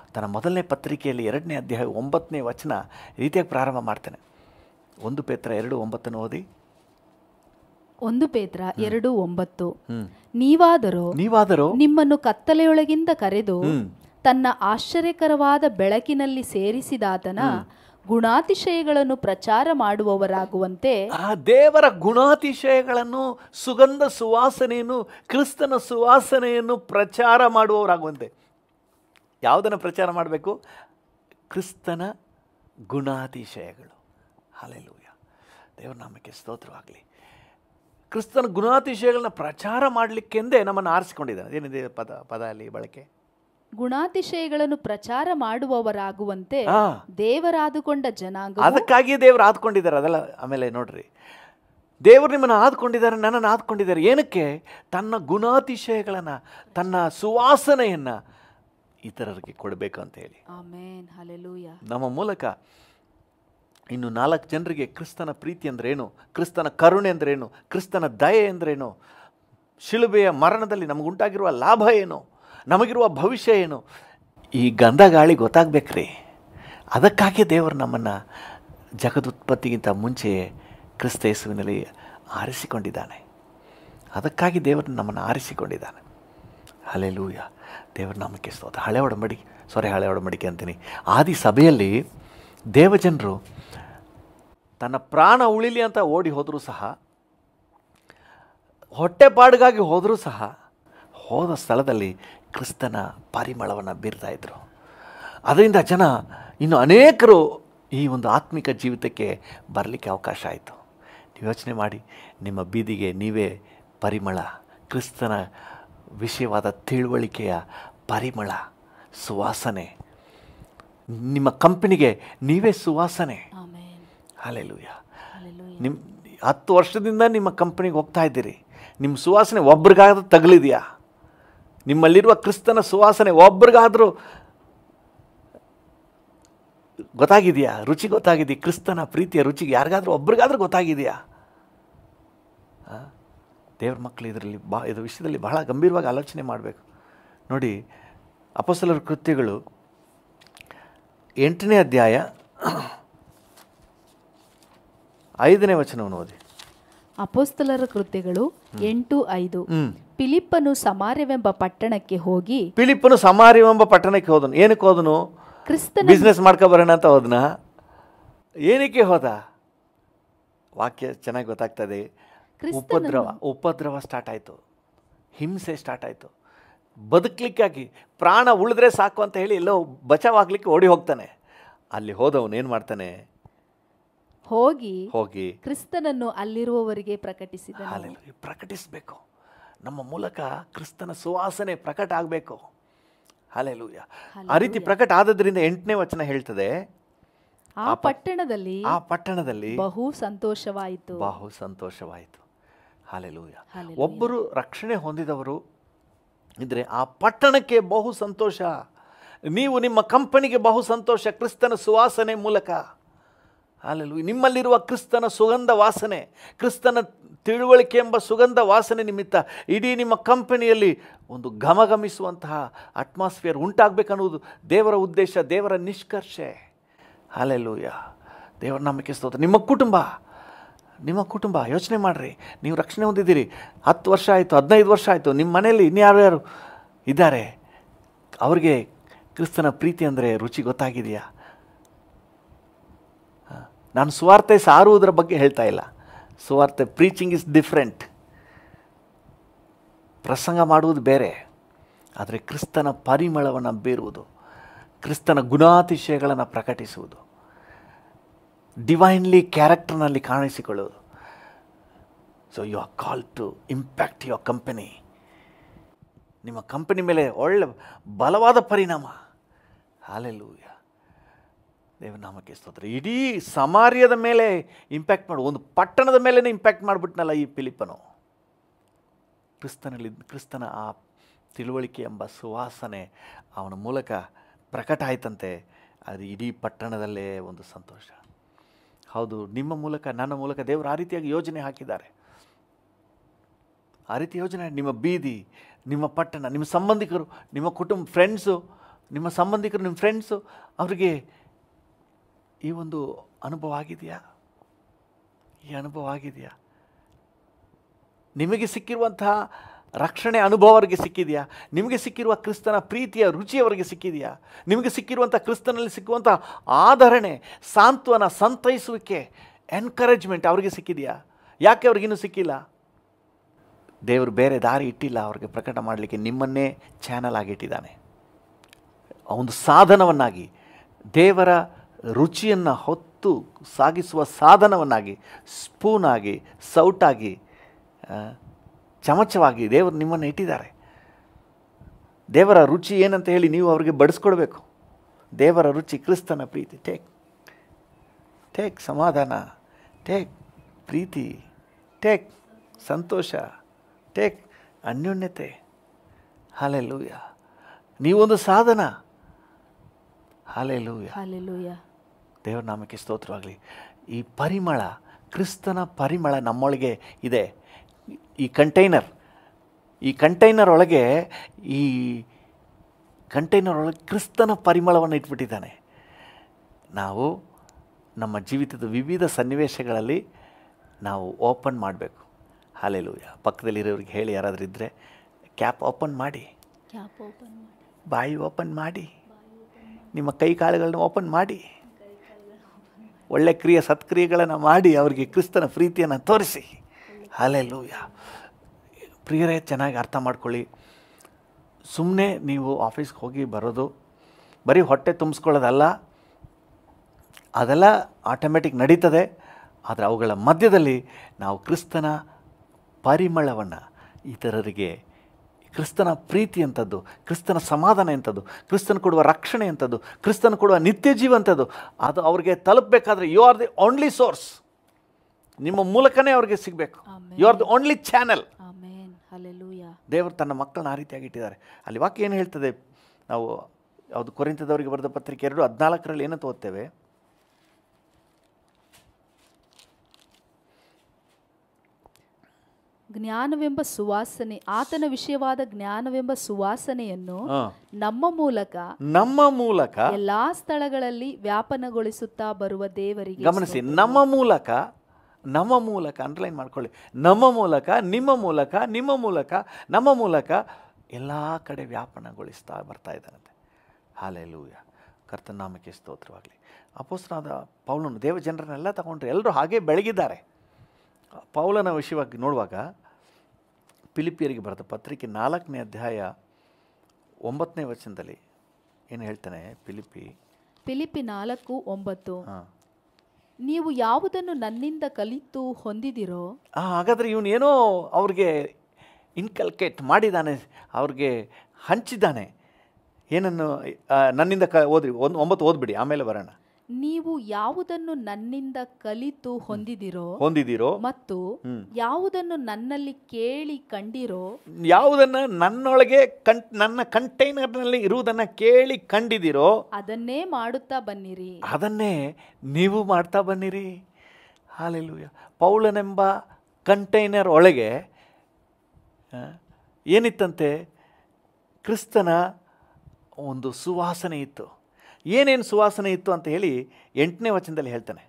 ತನ್ನ ಮೊದಲನೇ ಪತ್ರಿಕೆಯಲ್ಲಿ ಎರಡನೇ ಅಧ್ಯಾಯ ಒಂಬತ್ತನೇ ವಚನ ಈ ರೀತಿಯಾಗಿ ಪ್ರಾರಂಭ ಮಾಡ್ತಾನೆ ಒಂದು ಪೇತ್ರ ಎರಡು ಒಂಬತ್ತನ್ನು ಓದಿ ಒಂದು ಪೇತ್ರ ಎರಡು ಒಂಬತ್ತು ಹ್ಮ್. ನೀವಾದರೂ ನೀವಾದರೂ ನಿಮ್ಮನ್ನು ಕತ್ತಲೆಯೊಳಗಿಂದ ಕರೆದು ಹ್ಮ್. ತನ್ನ ಆಶ್ಚರ್ಯಕರವಾದ ಬೆಳಕಿನಲ್ಲಿ ಸೇರಿಸಿದಾತನ ಗುಣಾತಿಶಯಗಳನ್ನು ಪ್ರಚಾರ ಮಾಡುವವರಾಗುವಂತೆ ಆ ದೇವರ ಗುಣಾತಿಶಯಗಳನ್ನು ಸುಗಂಧ ಸುವಾಸನೆಯನ್ನು ಕ್ರಿಸ್ತನ ಸುವಾಸನೆಯನ್ನು ಪ್ರಚಾರ ಮಾಡುವವರಾಗುವಂತೆ ಯಾವುದನ್ನು ಪ್ರಚಾರ ಮಾಡಬೇಕು ಕ್ರಿಸ್ತನ ಗುಣಾತಿಶಯಗಳು ಹಾಲೆಲೂಯ ದೇವರ ನಾಮಕ್ಕೆ ಸ್ತೋತ್ರವಾಗಲಿ ಕ್ರಿಸ್ತನ ಗುಣಾತಿಶಯಗಳನ್ನ ಪ್ರಚಾರ ಮಾಡಲಿಕ್ಕೆಂದೇ ನಮ್ಮನ್ನು ಆರಿಸಿಕೊಂಡಿದ್ದಾನೆ ಏನಿದೆ ಪದ ಪದ ಅಲ್ಲಿ ಬಳಕೆ ಗುಣಾತಿಶಯಗಳನ್ನು ಪ್ರಚಾರ ಮಾಡುವವರಾಗುವಂತೆ ಹಾ ದೇವರಾದುಕೊಂಡ ಜನಾಂಗ ಅದಕ್ಕಾಗಿಯೇ ದೇವರು ಆದ್ಕೊಂಡಿದ್ದಾರೆ ಅದೆಲ್ಲ ಆಮೇಲೆ ನೋಡ್ರಿ ದೇವರು ನಿಮ್ಮನ್ನು ಆದ್ಕೊಂಡಿದ್ದಾರೆ ನನ್ನನ್ನು ಆದ್ಕೊಂಡಿದ್ದಾರೆ ಏನಕ್ಕೆ ತನ್ನ ಗುಣಾತಿಶಯಗಳನ್ನು ತನ್ನ ಸುವಾಸನೆಯನ್ನು ಇತರರಿಗೆ ಕೊಡಬೇಕು ಅಂತ ಹೇಳಿ ಆಮೇನ್ ಹಲೆಲೂಯ ನಮ್ಮ ಮೂಲಕ ಇನ್ನು ನಾಲ್ಕು ಜನರಿಗೆ ಕ್ರಿಸ್ತನ ಪ್ರೀತಿ ಅಂದ್ರೇನು ಕ್ರಿಸ್ತನ ಕರುಣೆ ಅಂದ್ರೇನು ಕ್ರಿಸ್ತನ ದಯೆ ಅಂದ್ರೇನು ಶಿಲುಬೆಯ ಮರಣದಲ್ಲಿ ನಮಗುಂಟಾಗಿರುವ ಲಾಭ ಏನು ನಮಗಿರುವ ಭವಿಷ್ಯ ಏನು ಈ ಗಂಧ ಗಾಳಿ ಗೊತ್ತಾಗ್ಬೇಕ್ರಿ ಅದಕ್ಕಾಗಿ ದೇವರು ನಮ್ಮನ್ನು ಜಗದುತ್ಪತ್ತಿಗಿಂತ ಮುಂಚೆಯೇ ಕ್ರಿಸ್ತ ಯೇಸುವಿನಲ್ಲಿ ಆರಿಸಿಕೊಂಡಿದ್ದಾನೆ ಅದಕ್ಕಾಗಿ ದೇವರು ನಮ್ಮನ್ನು ಆರಿಸಿಕೊಂಡಿದ್ದಾನೆ ಹಲೆಲೂಯ ದೇವರ ನಾಮಕ್ಕೆ ಸ್ತೋತ್ರ ಹಳೆ ಒಡಂಬಡಿಕೆ ಸಾರಿ ಹಳೆ ಒಡಂಬಡಿಕೆ ಅಂತೀನಿ ಆದಿ ಸಭೆಯಲ್ಲಿ ದೇವಜನರು ತನ್ನ ಪ್ರಾಣ ಉಳಿಲಿ ಅಂತ ಓಡಿ ಹೋದರೂ ಸಹ ಹೊಟ್ಟೆಪಾಡಿಗಾಗಿ ಹೋದರೂ ಸಹ ಹೋದ ಸ್ಥಳದಲ್ಲಿ ಕ್ರಿಸ್ತನ ಪರಿಮಳವನ್ನು ಬೀರ್ತಾ ಇದ್ರು ಅದರಿಂದ ಜನ ಇನ್ನು ಅನೇಕರು ಈ ಒಂದು ಆತ್ಮಿಕ ಜೀವಿತಕ್ಕೆ ಬರಲಿಕ್ಕೆ ಅವಕಾಶ ಆಯಿತು ನೀವು ಯೋಚನೆ ಮಾಡಿ ನಿಮ್ಮ ಬೀದಿಗೆ ನೀವೇ ಪರಿಮಳ ಕ್ರಿಸ್ತನ ವಿಷಯವಾದ ತಿಳುವಳಿಕೆಯ ಪರಿಮಳ ಸುವಾಸನೆ ನಿಮ್ಮ ಕಂಪನಿಗೆ ನೀವೇ ಸುವಾಸನೆ ಆಮೇನ್ ಹಾಲೆಲೂಯ ಹಲೆಲೂಯ ನಿಮ್ಮ ಹತ್ತು ವರ್ಷದಿಂದ ನಿಮ್ಮ ಕಂಪನಿಗೆ ಹೋಗ್ತಾ ಇದ್ದೀರಿ ನಿಮ್ಮ ಸುವಾಸನೆ ಒಬ್ರಿಗಾದ್ರೂ ತಗಲಿದೆಯಾ ನಿಮ್ಮಲ್ಲಿರುವ ಕ್ರಿಸ್ತನ ಸುವಾಸನೆ ಒಬ್ರಿಗಾದ್ರೂ ಗೊತ್ತಾಗಿದೆಯಾ ರುಚಿ ಗೊತ್ತಾಗಿದೆಯಾ ಕ್ರಿಸ್ತನ ಪ್ರೀತಿಯ ರುಚಿಗೆ ಯಾರಿಗಾದ್ರೂ ಒಬ್ರಿಗಾದ್ರೂ ಗೊತ್ತಾಗಿದೆಯಾ ಆ? ದೇವ್ರ ಮಕ್ಕಳು ಇದರಲ್ಲಿ ಬಾ ಇದು ವಿಷಯದಲ್ಲಿ ಬಹಳ ಗಂಭೀರವಾಗಿ ಆಲೋಚನೆ ಮಾಡಬೇಕು ನೋಡಿ ಅಪಸಲರ ಕೃತ್ಯಗಳು ಎಂಟನೇ ಅಧ್ಯಾಯ ಐದನೇ ವಚನವನ್ನು ಓದಿ ಅಪೋಸ್ತಲರ ಕೃತ್ಯಗಳು ಎಂಟು ಐದು ಹ್ಮ್ ಫಿಲಿಪ್ಪನು ಸಮಾರ್ಯವೆಂಬ ಪಟ್ಟಣಕ್ಕೆ ಹೋಗಿ ಫಿಲಿಪ್ಪನು ಸಮಾರ್ಯವೆಂಬ ಪಟ್ಟಣಕ್ಕೆ ಹೋದನು ಏನಕ್ಕೆ ಹೋದನು ಕ್ರಿಸ್ತನ ಬಿಸ್ನೆಸ್ ಮಾಡ್ಕೊ ಬರೋಣ ಅಂತ ಹೋದನ ಏನಕ್ಕೆ ಹೋದ ವಾಕ್ಯ ಚೆನ್ನಾಗಿ ಗೊತ್ತಾಗ್ತದೆ ಉಪದ್ರವ ಉಪದ್ರವ ಸ್ಟಾರ್ಟ್ ಆಯಿತು ಹಿಂಸೆ ಸ್ಟಾರ್ಟ್ ಆಯಿತು ಬದುಕಲಿಕ್ಕಾಗಿ ಪ್ರಾಣ ಉಳಿದ್ರೆ ಸಾಕು ಅಂತ ಹೇಳಿ ಎಲ್ಲೋ ಬಚಾವಾಗ್ಲಿಕ್ಕೆ ಓಡಿ ಹೋಗ್ತಾನೆ ಅಲ್ಲಿ ಹೋದವನು ಏನು ಮಾಡ್ತಾನೆ ಹೋಗಿ ಹೋಗಿ ಕ್ರಿಸ್ತನನ್ನು ಅಲ್ಲಿರುವವರಿಗೆ ಪ್ರಕಟಿಸಿದನು ಹಾಲೆಲೂಯ ಪ್ರಕಟಿಸಬೇಕು ನಮ್ಮ ಮೂಲಕ ಕ್ರಿಸ್ತನ ಸುವಾಸನೆ ಪ್ರಕಟ ಆಗಬೇಕು ಹಾಲೆಲೂಯ ಆ ರೀತಿ ಪ್ರಕಟ ಆದದ್ರಿಂದ ಎಂಟನೇ ವಚನ ಹೇಳ್ತದೆ ಆ ಪಟ್ಟಣದಲ್ಲಿ ಆ ಪಟ್ಟಣದಲ್ಲಿ ಬಹು ಸಂತೋಷವಾಯಿತು ಬಹು ಸಂತೋಷವಾಯಿತು ಹಾಲೆಲೂಯ ಹಾಲೆಲೂಯ. ಒಬ್ಬರು ರಕ್ಷಣೆ ಹೊಂದಿದವರು ಇದ್ರೆ ಆ ಪಟ್ಟಣಕ್ಕೆ ಬಹು ಸಂತೋಷ ನೀವು ನಿಮ್ಮ ಕಂಪನಿಗೆ ಬಹು ಸಂತೋಷ ಕ್ರಿಸ್ತನ ಸುವಾಸನೆ ಮೂಲಕ ಹಾಲೆಲು ನಿಮ್ಮಲ್ಲಿರುವ ಕ್ರಿಸ್ತನ ಸುಗಂಧ ವಾಸನೆ ಕ್ರಿಸ್ತನ ತಿಳುವಳಿಕೆ ಎಂಬ ಸುಗಂಧ ವಾಸನೆ ನಿಮಿತ್ತ ಇಡೀ ನಿಮ್ಮ ಕಂಪನಿಯಲ್ಲಿ ಒಂದು ಘಮಘಮಿಸುವಂತಹ ಅಟ್ಮಾಸ್ಫಿಯರ್ ಉಂಟಾಗಬೇಕನ್ನುವುದು ದೇವರ ಉದ್ದೇಶ ದೇವರ ನಿಷ್ಕರ್ಷೆ ಹಾಲೆಲೂಯ ದೇವರ ನಂಬಿಕೆ ಸ್ತೋತ್ರ ನಿಮ್ಮ ಕುಟುಂಬ ನಿಮ್ಮ ಕುಟುಂಬ ಯೋಚನೆ ಮಾಡಿರಿ ನೀವು ರಕ್ಷಣೆ ಹೊಂದಿದ್ದೀರಿ ಹತ್ತು ವರ್ಷ ಆಯಿತು ಹದಿನೈದು ವರ್ಷ ಆಯಿತು ನಿಮ್ಮ ಮನೆಯಲ್ಲಿ ಇನ್ಯಾರ್ಯಾರು ಇದ್ದಾರೆ ಅವ್ರಿಗೆ ಕ್ರಿಸ್ತನ ಪ್ರೀತಿ ಅಂದರೆ ರುಚಿ ಗೊತ್ತಾಗಿದೆಯಾ ಹ. ನಾನು ಸುವಾರ್ತೆ ಸಾರುವುದರ ಬಗ್ಗೆ ಹೇಳ್ತಾ ಇಲ್ಲ ಸುವಾರ್ತೆ ಪ್ರೀಚಿಂಗ್ ಇಸ್ ಡಿಫ್ರೆಂಟ್ ಪ್ರಸಂಗ ಮಾಡುವುದು ಬೇರೆ ಆದರೆ ಕ್ರಿಸ್ತನ ಪರಿಮಳವನ್ನು ಬೀರುವುದು ಕ್ರಿಸ್ತನ ಗುಣಾತಿಶಯಗಳನ್ನು ಪ್ರಕಟಿಸುವುದು ಡಿವೈನ್ಲಿ ಕ್ಯಾರೆಕ್ಟರ್ನಲ್ಲಿ ಕಾಣಿಸಿಕೊಳ್ಳುವುದು so you are call to impact your company ನಿಮ್ಮ ಕಂಪನಿ ಮೇಲೆ ಒಳ್ಳೆ ಬಲವಾದ ಪರಿಣಾಮ ಹಾಲೆಲೂಯ ದೇವನಾಮಕ್ಕೆ ಸ್ತೋತ್ರ ಇಡೀ ಸಮಾರ್ಯದ ಮೇಲೆ ಇಂಪ್ಯಾಕ್ಟ್ ಮಾಡು ಒಂದು ಪಟ್ಟಣದ ಮೇಲೇ ಇಂಪ್ಯಾಕ್ಟ್ ಮಾಡಿಬಿಟ್ನಲ್ಲ ಈ ಫಿಲಿಪ್ಪನು ಕ್ರಿಸ್ತನಲ್ಲಿ ಕ್ರಿಸ್ತನ ಆ ತಿಳುವಳಿಕೆ ಎಂಬ ಸುವಾಸನೆ ಅವನ ಮೂಲಕ ಪ್ರಕಟ ಆಯ್ತಂತೆ ಅದು ಇಡೀ ಪಟ್ಟಣದಲ್ಲೇ ಒಂದು ಸಂತೋಷ ಹೌದು ನಿಮ್ಮ ಮೂಲಕ ನನ್ನ ಮೂಲಕ ದೇವರು ಆ ರೀತಿಯಾಗಿ ಯೋಜನೆ ಹಾಕಿದ್ದಾರೆ ಆ ರೀತಿ ಯೋಜನೆ ನಿಮ್ಮ ಬೀದಿ ನಿಮ್ಮ ಪಟ್ಟಣ ನಿಮ್ಮ ಸಂಬಂಧಿಕರು ನಿಮ್ಮ ಕುಟುಂಬ ಫ್ರೆಂಡ್ಸು ನಿಮ್ಮ ಸಂಬಂಧಿಕರು ನಿಮ್ಮ ಫ್ರೆಂಡ್ಸು ಅವರಿಗೆ ಈ ಒಂದು ಅನುಭವ ಆಗಿದೆಯಾ ಈ ಅನುಭವ ಆಗಿದೆಯಾ ನಿಮಗೆ ಸಿಕ್ಕಿರುವಂತಹ ರಕ್ಷಣೆ ಅನುಭವ ಅವರಿಗೆ ಸಿಕ್ಕಿದೆಯಾ ನಿಮಗೆ ಸಿಕ್ಕಿರುವ ಕ್ರಿಸ್ತನ ಪ್ರೀತಿಯ ರುಚಿ ಅವರಿಗೆ ಸಿಕ್ಕಿದೆಯಾ ನಿಮಗೆ ಸಿಕ್ಕಿರುವಂಥ ಕ್ರಿಸ್ತನಲ್ಲಿ ಸಿಕ್ಕುವಂಥ ಆಧರಣೆ ಸಾಂತ್ವನ ಸಂತೈಸುವಿಕೆ ಎನ್ಕರೇಜ್ಮೆಂಟ್ ಅವರಿಗೆ ಸಿಕ್ಕಿದೆಯಾ ಯಾಕೆ ಅವ್ರಿಗಿನ್ನೂ ಸಿಕ್ಕಿಲ್ಲ ದೇವರು ಬೇರೆ ದಾರಿ ಇಟ್ಟಿಲ್ಲ ಅವ್ರಿಗೆ ಪ್ರಕಟ ಮಾಡಲಿಕ್ಕೆ ನಿಮ್ಮನ್ನೇ ಚಾನಲ್ ಆಗಿಟ್ಟಿದ್ದಾನೆ ಆ ಒಂದು ಸಾಧನವನ್ನಾಗಿ ದೇವರ ರುಚಿಯನ್ನು ಹೊತ್ತು ಸಾಗಿಸುವ ಸಾಧನವನ್ನಾಗಿ ಸ್ಪೂನಾಗಿ ಸೌಟಾಗಿ ಆ, ಚಮಚವಾಗಿ ದೇವರು ನಿಮ್ಮನ್ನು ಇಟ್ಟಿದ್ದಾರೆ ದೇವರ ರುಚಿ ಏನಂತ ಹೇಳಿ ನೀವು ಅವರಿಗೆ ಬಡಿಸ್ಕೊಡ್ಬೇಕು ದೇವರ ರುಚಿ ಕ್ರಿಸ್ತನ ಪ್ರೀತಿ ಟೇಕ್ ಟೇಕ್ ಸಮಾಧಾನ ಟೇಕ್ ಪ್ರೀತಿ ಟೇಕ್ ಸಂತೋಷ ಟೇಕ್ ಅನ್ಯೋನ್ಯತೆ ಹಾಲೆಲೂಯ ನೀವೊಂದು ಸಾಧನ ಹಾಲೆಲೂಯ ಹಾಲೆಲೂಯ ದೇವರ ನಾಮಕ್ಕೆ ಸ್ತೋತ್ರವಾಗಲಿ ಈ ಪರಿಮಳ ಕ್ರಿಸ್ತನ ಪರಿಮಳ ನಮ್ಮೊಳಗೆ ಇದೆ ಈ ಕಂಟೈನರ್ ಈ ಕಂಟೈನರ್ ಒಳಗೆ ಈ ಕಂಟೈನರ್ ಒಳಗೆ ಕ್ರಿಸ್ತನ ಪರಿಮಳವನ್ನು ಇಟ್ಬಿಟ್ಟಿದ್ದಾನೆ ನಾವು ನಮ್ಮ ಜೀವಿತದ ವಿವಿಧ ಸನ್ನಿವೇಶಗಳಲ್ಲಿ ನಾವು ಓಪನ್ ಮಾಡಬೇಕು ಹಾಲೆಲೂಯ ಪಕ್ಕದಲ್ಲಿರೋರಿಗೆ ಹೇಳಿ ಯಾರಾದರೂ ಇದ್ದರೆ ಕ್ಯಾಪ್ ಓಪನ್ ಮಾಡಿ ಕ್ಯಾಪ್ ಓಪನ್ ಮಾಡಿ ಬಾಯಿ ಓಪನ್ ಮಾಡಿ ನಿಮ್ಮ ಕೈ ಕಾಲುಗಳನ್ನ ಓಪನ್ ಮಾಡಿ ಒಳ್ಳೆ ಕ್ರಿಯೆ ಸತ್ಕ್ರಿಯೆಗಳನ್ನು ಮಾಡಿ ಅವರಿಗೆ ಕ್ರಿಸ್ತನ ಪ್ರೀತಿಯನ್ನು ತೋರಿಸಿ ಹಾಲೆಲೂಯ ಪ್ರಿಯರೇ ಚೆನ್ನಾಗಿ ಅರ್ಥ ಮಾಡ್ಕೊಳ್ಳಿ ಸುಮ್ಮನೆ ನೀವು ಆಫೀಸ್ಗೆ ಹೋಗಿ ಬರೋದು ಬರೀ ಹೊಟ್ಟೆ ತುಂಬಿಸ್ಕೊಳ್ಳೋದಲ್ಲ ಅದೆಲ್ಲ ಆಟೋಮೆಟಿಕ್ ನಡೀತದೆ ಆದರೆ ಅವುಗಳ ಮಧ್ಯದಲ್ಲಿ ನಾವು ಕ್ರಿಸ್ತನ ಪರಿಮಳವನ್ನು ಇತರರಿಗೆ ಕ್ರಿಸ್ತನ ಪ್ರೀತಿ ಅಂಥದ್ದು ಕ್ರಿಸ್ತನ ಸಮಾಧಾನ ಎಂಥದ್ದು ಕ್ರಿಸ್ತನ ಕೊಡುವ ರಕ್ಷಣೆ ಎಂಥದ್ದು ಕ್ರಿಸ್ತನ ಕೊಡುವ ನಿತ್ಯ ಜೀವ ಅಂಥದ್ದು ಅದು ಅವ್ರಿಗೆ ತಲುಪಬೇಕಾದ್ರೆ you are the only source ನಿಮ್ಮ ಮೂಲಕನೇ ಅವ್ರಿಗೆ ಸಿಗಬೇಕು Amen. You are the only channel amen hallelujah ದೇವರು ತನ್ನ ಮಕ್ಕಳನ್ನ ಆ ರೀತಿಯಾಗಿ ಇಟ್ಟಿದ್ದಾರೆ ಅಲ್ಲಿ ವಾಕ್ಯ ಏನು ಹೇಳ್ತದೆ ನಾವು ಯಾವುದು ಕೊರಿಂತದವರಿಗೆ ಬರೆದ ಪತ್ರಿಕೆ ಎರಡು ಹದಿನಾಲ್ಕರಲ್ಲಿ ಏನಂತ ಓದ್ತೇವೆ ಜ್ಞಾನವೆಂಬ ಸುವಾಸನೆ ಆತನ ವಿಷಯವಾದ ಜ್ಞಾನವೆಂಬ ಸುವಾಸನೆಯನ್ನು ಹಾ. ನಮ್ಮ ಮೂಲಕ ನಮ್ಮ ಮೂಲಕ ಎಲ್ಲಾ ಸ್ಥಳಗಳಲ್ಲಿ ವ್ಯಾಪನಗೊಳಿಸುತ್ತಾ ಬರುವ ದೇವರಿಗೆ ಗಮನಿಸಿ ನಮ್ಮ ಮೂಲಕ ನಮ್ಮ ಮೂಲಕ ಅಂಡರ್ಲೈನ್ ಮಾಡ್ಕೊಳ್ಳಿ ನಮ್ಮ ಮೂಲಕ ನಿಮ್ಮ ಮೂಲಕ ನಿಮ್ಮ ಮೂಲಕ ನಮ್ಮ ಮೂಲಕ ಎಲ್ಲ ಕಡೆ ವ್ಯಾಪನಗೊಳಿಸ್ತಾ ಬರ್ತಾ ಇದ್ದಾನಂತೆ ಹಾಲೆಲೂಯ ಕರ್ತನ ನಾಮಕ್ಕೆ ಸ್ತೋತ್ರವಾಗಲಿ ಅಪೋಸ್ತನಾದ ಪೌಲನು ದೇವ ಜನರನ್ನೆಲ್ಲ ತಗೊಂಡ್ರೆ ಎಲ್ಲರೂ ಹಾಗೆ ಬೆಳಗಿದ್ದಾರೆ ಪೌಲನ ವಿಷಯವಾಗಿ ನೋಡುವಾಗ ಫಿಲಿಪಿಯರಿಗೆ ಬರೆದ ಪತ್ರಿಕೆ ನಾಲ್ಕನೇ ಅಧ್ಯಾಯ ಒಂಬತ್ತನೇ ವಚನದಲ್ಲಿ ಏನು ಹೇಳ್ತಾನೆ ಫಿಲಿಪಿ ಫಿಲಿಪಿ ನಾಲ್ಕು ಒಂಬತ್ತು ಹಾಂ ನೀವು ಯಾವುದನ್ನು ನನ್ನಿಂದ ಕಲಿತು ಹೊಂದಿದಿರೋ ಆ, ಹಾಗಾದರೆ ಇವನು ಏನೋ ಅವ್ರಿಗೆ ಇನ್ಕಲ್ಕೇಟ್ ಮಾಡಿದ್ದಾನೆ ಅವ್ರಿಗೆ ಹಂಚಿದ್ದಾನೆ ಏನನ್ನು ಆ, ನನ್ನಿಂದ ಕ ಓದ್ರಿ ಒಂದು ಒಂಬತ್ತು ಓದ್ಬಿಡಿ ಆಮೇಲೆ ಬರೋಣ ನೀವು ಯಾವುದನ್ನು ನನ್ನಿಂದ ಕಲಿತು ಹೊಂದಿದಿರೋ ಹೊಂದಿದ್ದೀರೋ ಮತ್ತು ಹ್ಮ್. ಯಾವುದನ್ನು ನನ್ನಲ್ಲಿ ಕೇಳಿ ಕಂಡಿರೋ ಯಾವುದನ್ನು ನನ್ನೊಳಗೆ ಕಂ ನನ್ನ ಕಂಟೈನರ್ನಲ್ಲಿ ಇರುವುದನ್ನು ಕೇಳಿ ಕಂಡಿದ್ದೀರೋ ಅದನ್ನೇ ಮಾಡುತ್ತಾ ಬನ್ನಿರಿ ಅದನ್ನೇ ನೀವು ಮಾಡ್ತಾ ಬನ್ನಿರಿ ಹಾಲೆಲೂಯ ಪೌಲನೆಂಬ ಕಂಟೈನರ್ ಒಳಗೆ ಆ, ಏನಿತ್ತಂತೆ ಕ್ರಿಸ್ತನ ಒಂದು ಸುವಾಸನೆ ಇತ್ತು ಏನೇನು ಸುವಾಸನೆ ಇತ್ತು ಅಂತ ಹೇಳಿ ಎಂಟನೇ ವಚನದಲ್ಲಿ ಹೇಳ್ತಾನೆ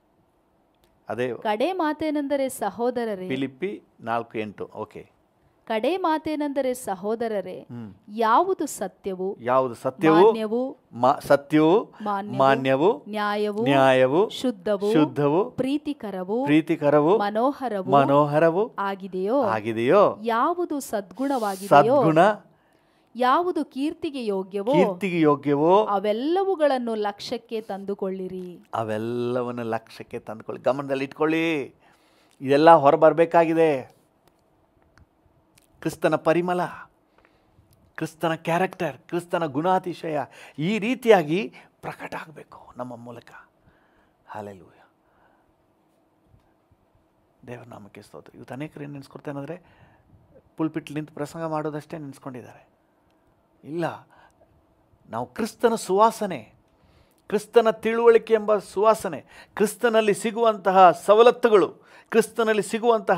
ಅದೇ ಕಡೆ ಮಾತೇನೆಂದರೆ ಸಹೋದರರೇ ಫಿಲಿಪ್ಪಿ ನಾಲ್ಕು ಎಂಟು ಓಕೆ ಕಡೆ ಮಾತೇನೆಂದರೆ ಸಹೋದರರೇ ಹ್ಮ್. ಯಾವುದು ಸತ್ಯವು ಯಾವುದು ಸತ್ಯವು ಮಾನ್ಯವು ಮಾ ಸತ್ಯವು ಮಾನ್ಯವು, ಮಾನ್ಯವು ನ್ಯಾಯವು ನ್ಯಾಯವು ಶುದ್ಧವು ಶುದ್ಧವು ಪ್ರೀತಿಕರವು ಪ್ರೀತಿಕರವು ಮನೋಹರವು ಮನೋಹರವು ಆಗಿದೆಯೋ ಆಗಿದೆಯೋ ಯಾವುದು ಸದ್ಗುಣವಾಗಿದೆಯೋ ಸದ್ಗುಣ ಯಾವುದು ಕೀರ್ತಿಗೆ ಯೋಗ್ಯವೋ ಕೀರ್ತಿಗೆ ಯೋಗ್ಯವೋ ಅವೆಲ್ಲವುಗಳನ್ನು ಲಕ್ಷ್ಯಕ್ಕೆ ತಂದುಕೊಳ್ಳಿರಿ ಅವೆಲ್ಲವನ್ನು ಲಕ್ಷ್ಯಕ್ಕೆ ತಂದುಕೊಳ್ಳಿ ಗಮನದಲ್ಲಿ ಇಟ್ಕೊಳ್ಳಿ ಇದೆಲ್ಲ ಹೊರಬರಬೇಕಾಗಿದೆ ಕ್ರಿಸ್ತನ ಪರಿಮಳ ಕ್ರಿಸ್ತನ ಕ್ಯಾರೆಕ್ಟರ್ ಕ್ರಿಸ್ತನ ಗುಣಾತಿಶಯ ಈ ರೀತಿಯಾಗಿ ಪ್ರಕಟ ಆಗಬೇಕು ನಮ್ಮ ಮೂಲಕ ಹಾಲೆಲೂಯ ದೇವರ ನಾಮಕ್ಕೆ ಸ್ತೋತ್ರ ಇವತ್ತು ಅನೇಕರು ಏನು ನೆನೆಸ್ಕೊಡ್ತೇನೆ ಅಂದರೆ ಪುಲ್ಪಿಟ್ ನಿಂತು ಪ್ರಸಂಗ ಮಾಡೋದಷ್ಟೇ ನೆನೆಸ್ಕೊಂಡಿದ್ದಾರೆ ಇಲ್ಲ ನಾವು ಕ್ರಿಸ್ತನ ಸುವಾಸನೆ ಕ್ರಿಸ್ತನ ತಿಳುವಳಿಕೆ ಎಂಬ ಸುವಾಸನೆ ಕ್ರಿಸ್ತನಲ್ಲಿ ಸಿಗುವಂತಹ ಸವಲತ್ತುಗಳು ಕ್ರಿಸ್ತನಲ್ಲಿ ಸಿಗುವಂತಹ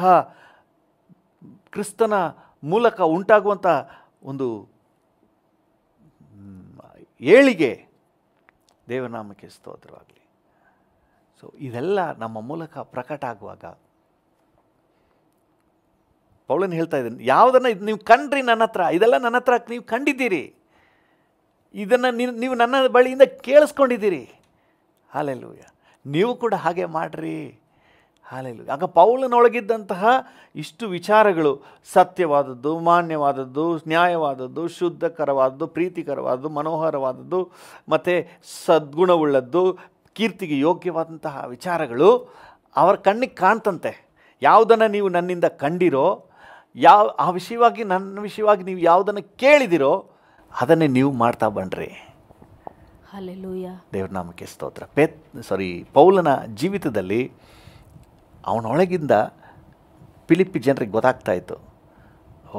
ಕ್ರಿಸ್ತನ ಮೂಲಕ ಉಂಟಾಗುವಂಥ ಒಂದು ಮ್, ಏಳಿಗೆ ದೇವನಾಮಕ್ಕೆ ಸ್ತೋತ್ರವಾಗಲಿ ಸೊ ಇದೆಲ್ಲ ನಮ್ಮ ಮೂಲಕ ಪ್ರಕಟ ಆಗುವಾಗ ಪೌಳನ್ ಹೇಳ್ತಾ ಇದ್ದಾನೆ ಯಾವುದನ್ನು ಇದು ನೀವು ಕಂಡ್ರಿ ನನ್ನ ಹತ್ರ ಇದೆಲ್ಲ ನನ್ನ ಹತ್ರ ನೀವು ಕಂಡಿದ್ದೀರಿ ಇದನ್ನು ನೀವು ನನ್ನ ಬಳಿಯಿಂದ ಕೇಳಿಸ್ಕೊಂಡಿದ್ದೀರಿ ಹಾಲೆಲ್ಲೂಯ ನೀವು ಕೂಡ ಹಾಗೆ ಮಾಡ್ರಿ ಹಾಲೆಲ್ಲು ಆಗ ಪೌಲನೊಳಗಿದ್ದಂತಹ ಇಷ್ಟು ವಿಚಾರಗಳು ಸತ್ಯವಾದದ್ದು ಮಾನ್ಯವಾದದ್ದು ನ್ಯಾಯವಾದದ್ದು ಶುದ್ಧಕರವಾದದ್ದು ಪ್ರೀತಿಕರವಾದದ್ದು ಮನೋಹರವಾದದ್ದು ಮತ್ತು ಸದ್ಗುಣವುಳ್ಳದ್ದು ಕೀರ್ತಿಗೆ ಯೋಗ್ಯವಾದಂತಹ ವಿಚಾರಗಳು ಅವರ ಕಣ್ಣಿಗೆ ಕಾಣ್ತಂತೆ ಯಾವುದನ್ನು ನೀವು ನನ್ನಿಂದ ಕಂಡಿರೋ ಯಾವ ಆ ವಿಷಯವಾಗಿ ನನ್ನ ವಿಷಯವಾಗಿ ನೀವು ಯಾವುದನ್ನು ಕೇಳಿದಿರೋ ಅದನ್ನೇ ನೀವು ಮಾಡ್ತಾ ಬನ್ರಿ ಹಲ್ಲೆಲೂಯ ದೇವ್ರ ನಾಮಕ್ಕೆ ಸ್ತೋತ್ರ ಪೇತ್ ಸಾರಿ ಪೌಲನ ಜೀವಿತದಲ್ಲಿ ಅವನೊಳಗಿಂದ ಪಿಲಿಪಿ ಜನರಿಗೆ ಗೊತ್ತಾಗ್ತಾ ಇತ್ತು ಓ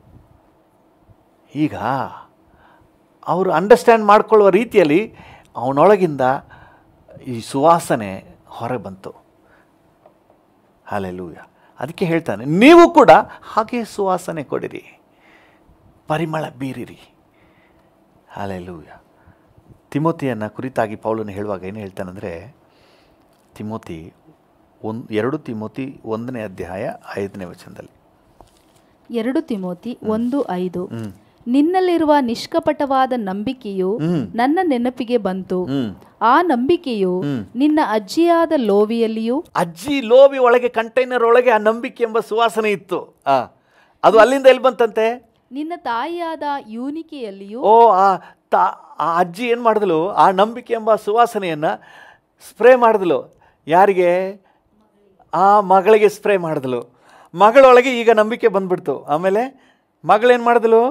ಈಗ ಅವರು ಅಂಡರ್ಸ್ಟ್ಯಾಂಡ್ ಮಾಡ್ಕೊಳ್ಳುವ ರೀತಿಯಲ್ಲಿ ಅವನೊಳಗಿಂದ ಈ ಸುವಾಸನೆ ಹೊರಗೆ ಬಂತು ಹಾಲೆಲೂಯ ಅದಕ್ಕೆ ಹೇಳ್ತಾನೆ ನೀವು ಕೂಡ ಹಾಗೆ ಸುವಾಸನೆ ಕೊಡಿರಿ ಪರಿಮಳ ಬೀರಿರಿ ಹಾಲೆಲೂಯ ತಿಮೋತಿಯನ್ನು ಕುರಿತಾಗಿ ಪೌಲನು ಹೇಳುವಾಗ ಏನು ಹೇಳ್ತಾನಂದರೆ ತಿಮೋತಿ ಒಂದು ಎರಡು ತಿಮೋತಿ ಒಂದನೇ ಅಧ್ಯಾಯ ಐದನೇ ವಚನದಲ್ಲಿ ಎರಡು ತಿಮೋತಿ ಒಂದು ಐದು ಹ್ಮ್. ನಿನ್ನಲ್ಲಿರುವ ನಿಷ್ಕಪಟವಾದ ನಂಬಿಕೆಯು ಹ್ಮ್. ನನ್ನ ನೆನಪಿಗೆ ಬಂತು ಹ್ಞೂ ಆ ನಂಬಿಕೆಯು ಹ್ಮ್. ನಿನ್ನ ಅಜ್ಜಿಯಾದ ಲೋವಿಯಲ್ಲಿಯೂ ಅಜ್ಜಿ ಲೋಬಿ ಒಳಗೆ ಕಂಟೈನರ್ ಒಳಗೆ ಆ ನಂಬಿಕೆ ಎಂಬ ಸುವಾಸನೆ ಇತ್ತು ಆ ಅದು ಅಲ್ಲಿಂದ ಎಲ್ಲಿ ಬಂತಂತೆ ನಿನ್ನ ತಾಯಿಯಾದ ಯೂನಿಕೆಯಲ್ಲಿಯೂ ಓ ಆ ತಾ ಆ ಅಜ್ಜಿ ಏನು ಮಾಡಿದ್ಲು ಆ ನಂಬಿಕೆ ಎಂಬ ಸುವಾಸನೆಯನ್ನು ಸ್ಪ್ರೇ ಮಾಡಿದ್ಲು ಯಾರಿಗೆ ಆ ಮಗಳಿಗೆ ಸ್ಪ್ರೇ ಮಾಡಿದ್ಲು ಮಗಳೊಳಗೆ ಈಗ ನಂಬಿಕೆ ಬಂದ್ಬಿಡ್ತು ಆಮೇಲೆ ಮಗಳೇನು ಮಾಡಿದ್ಲು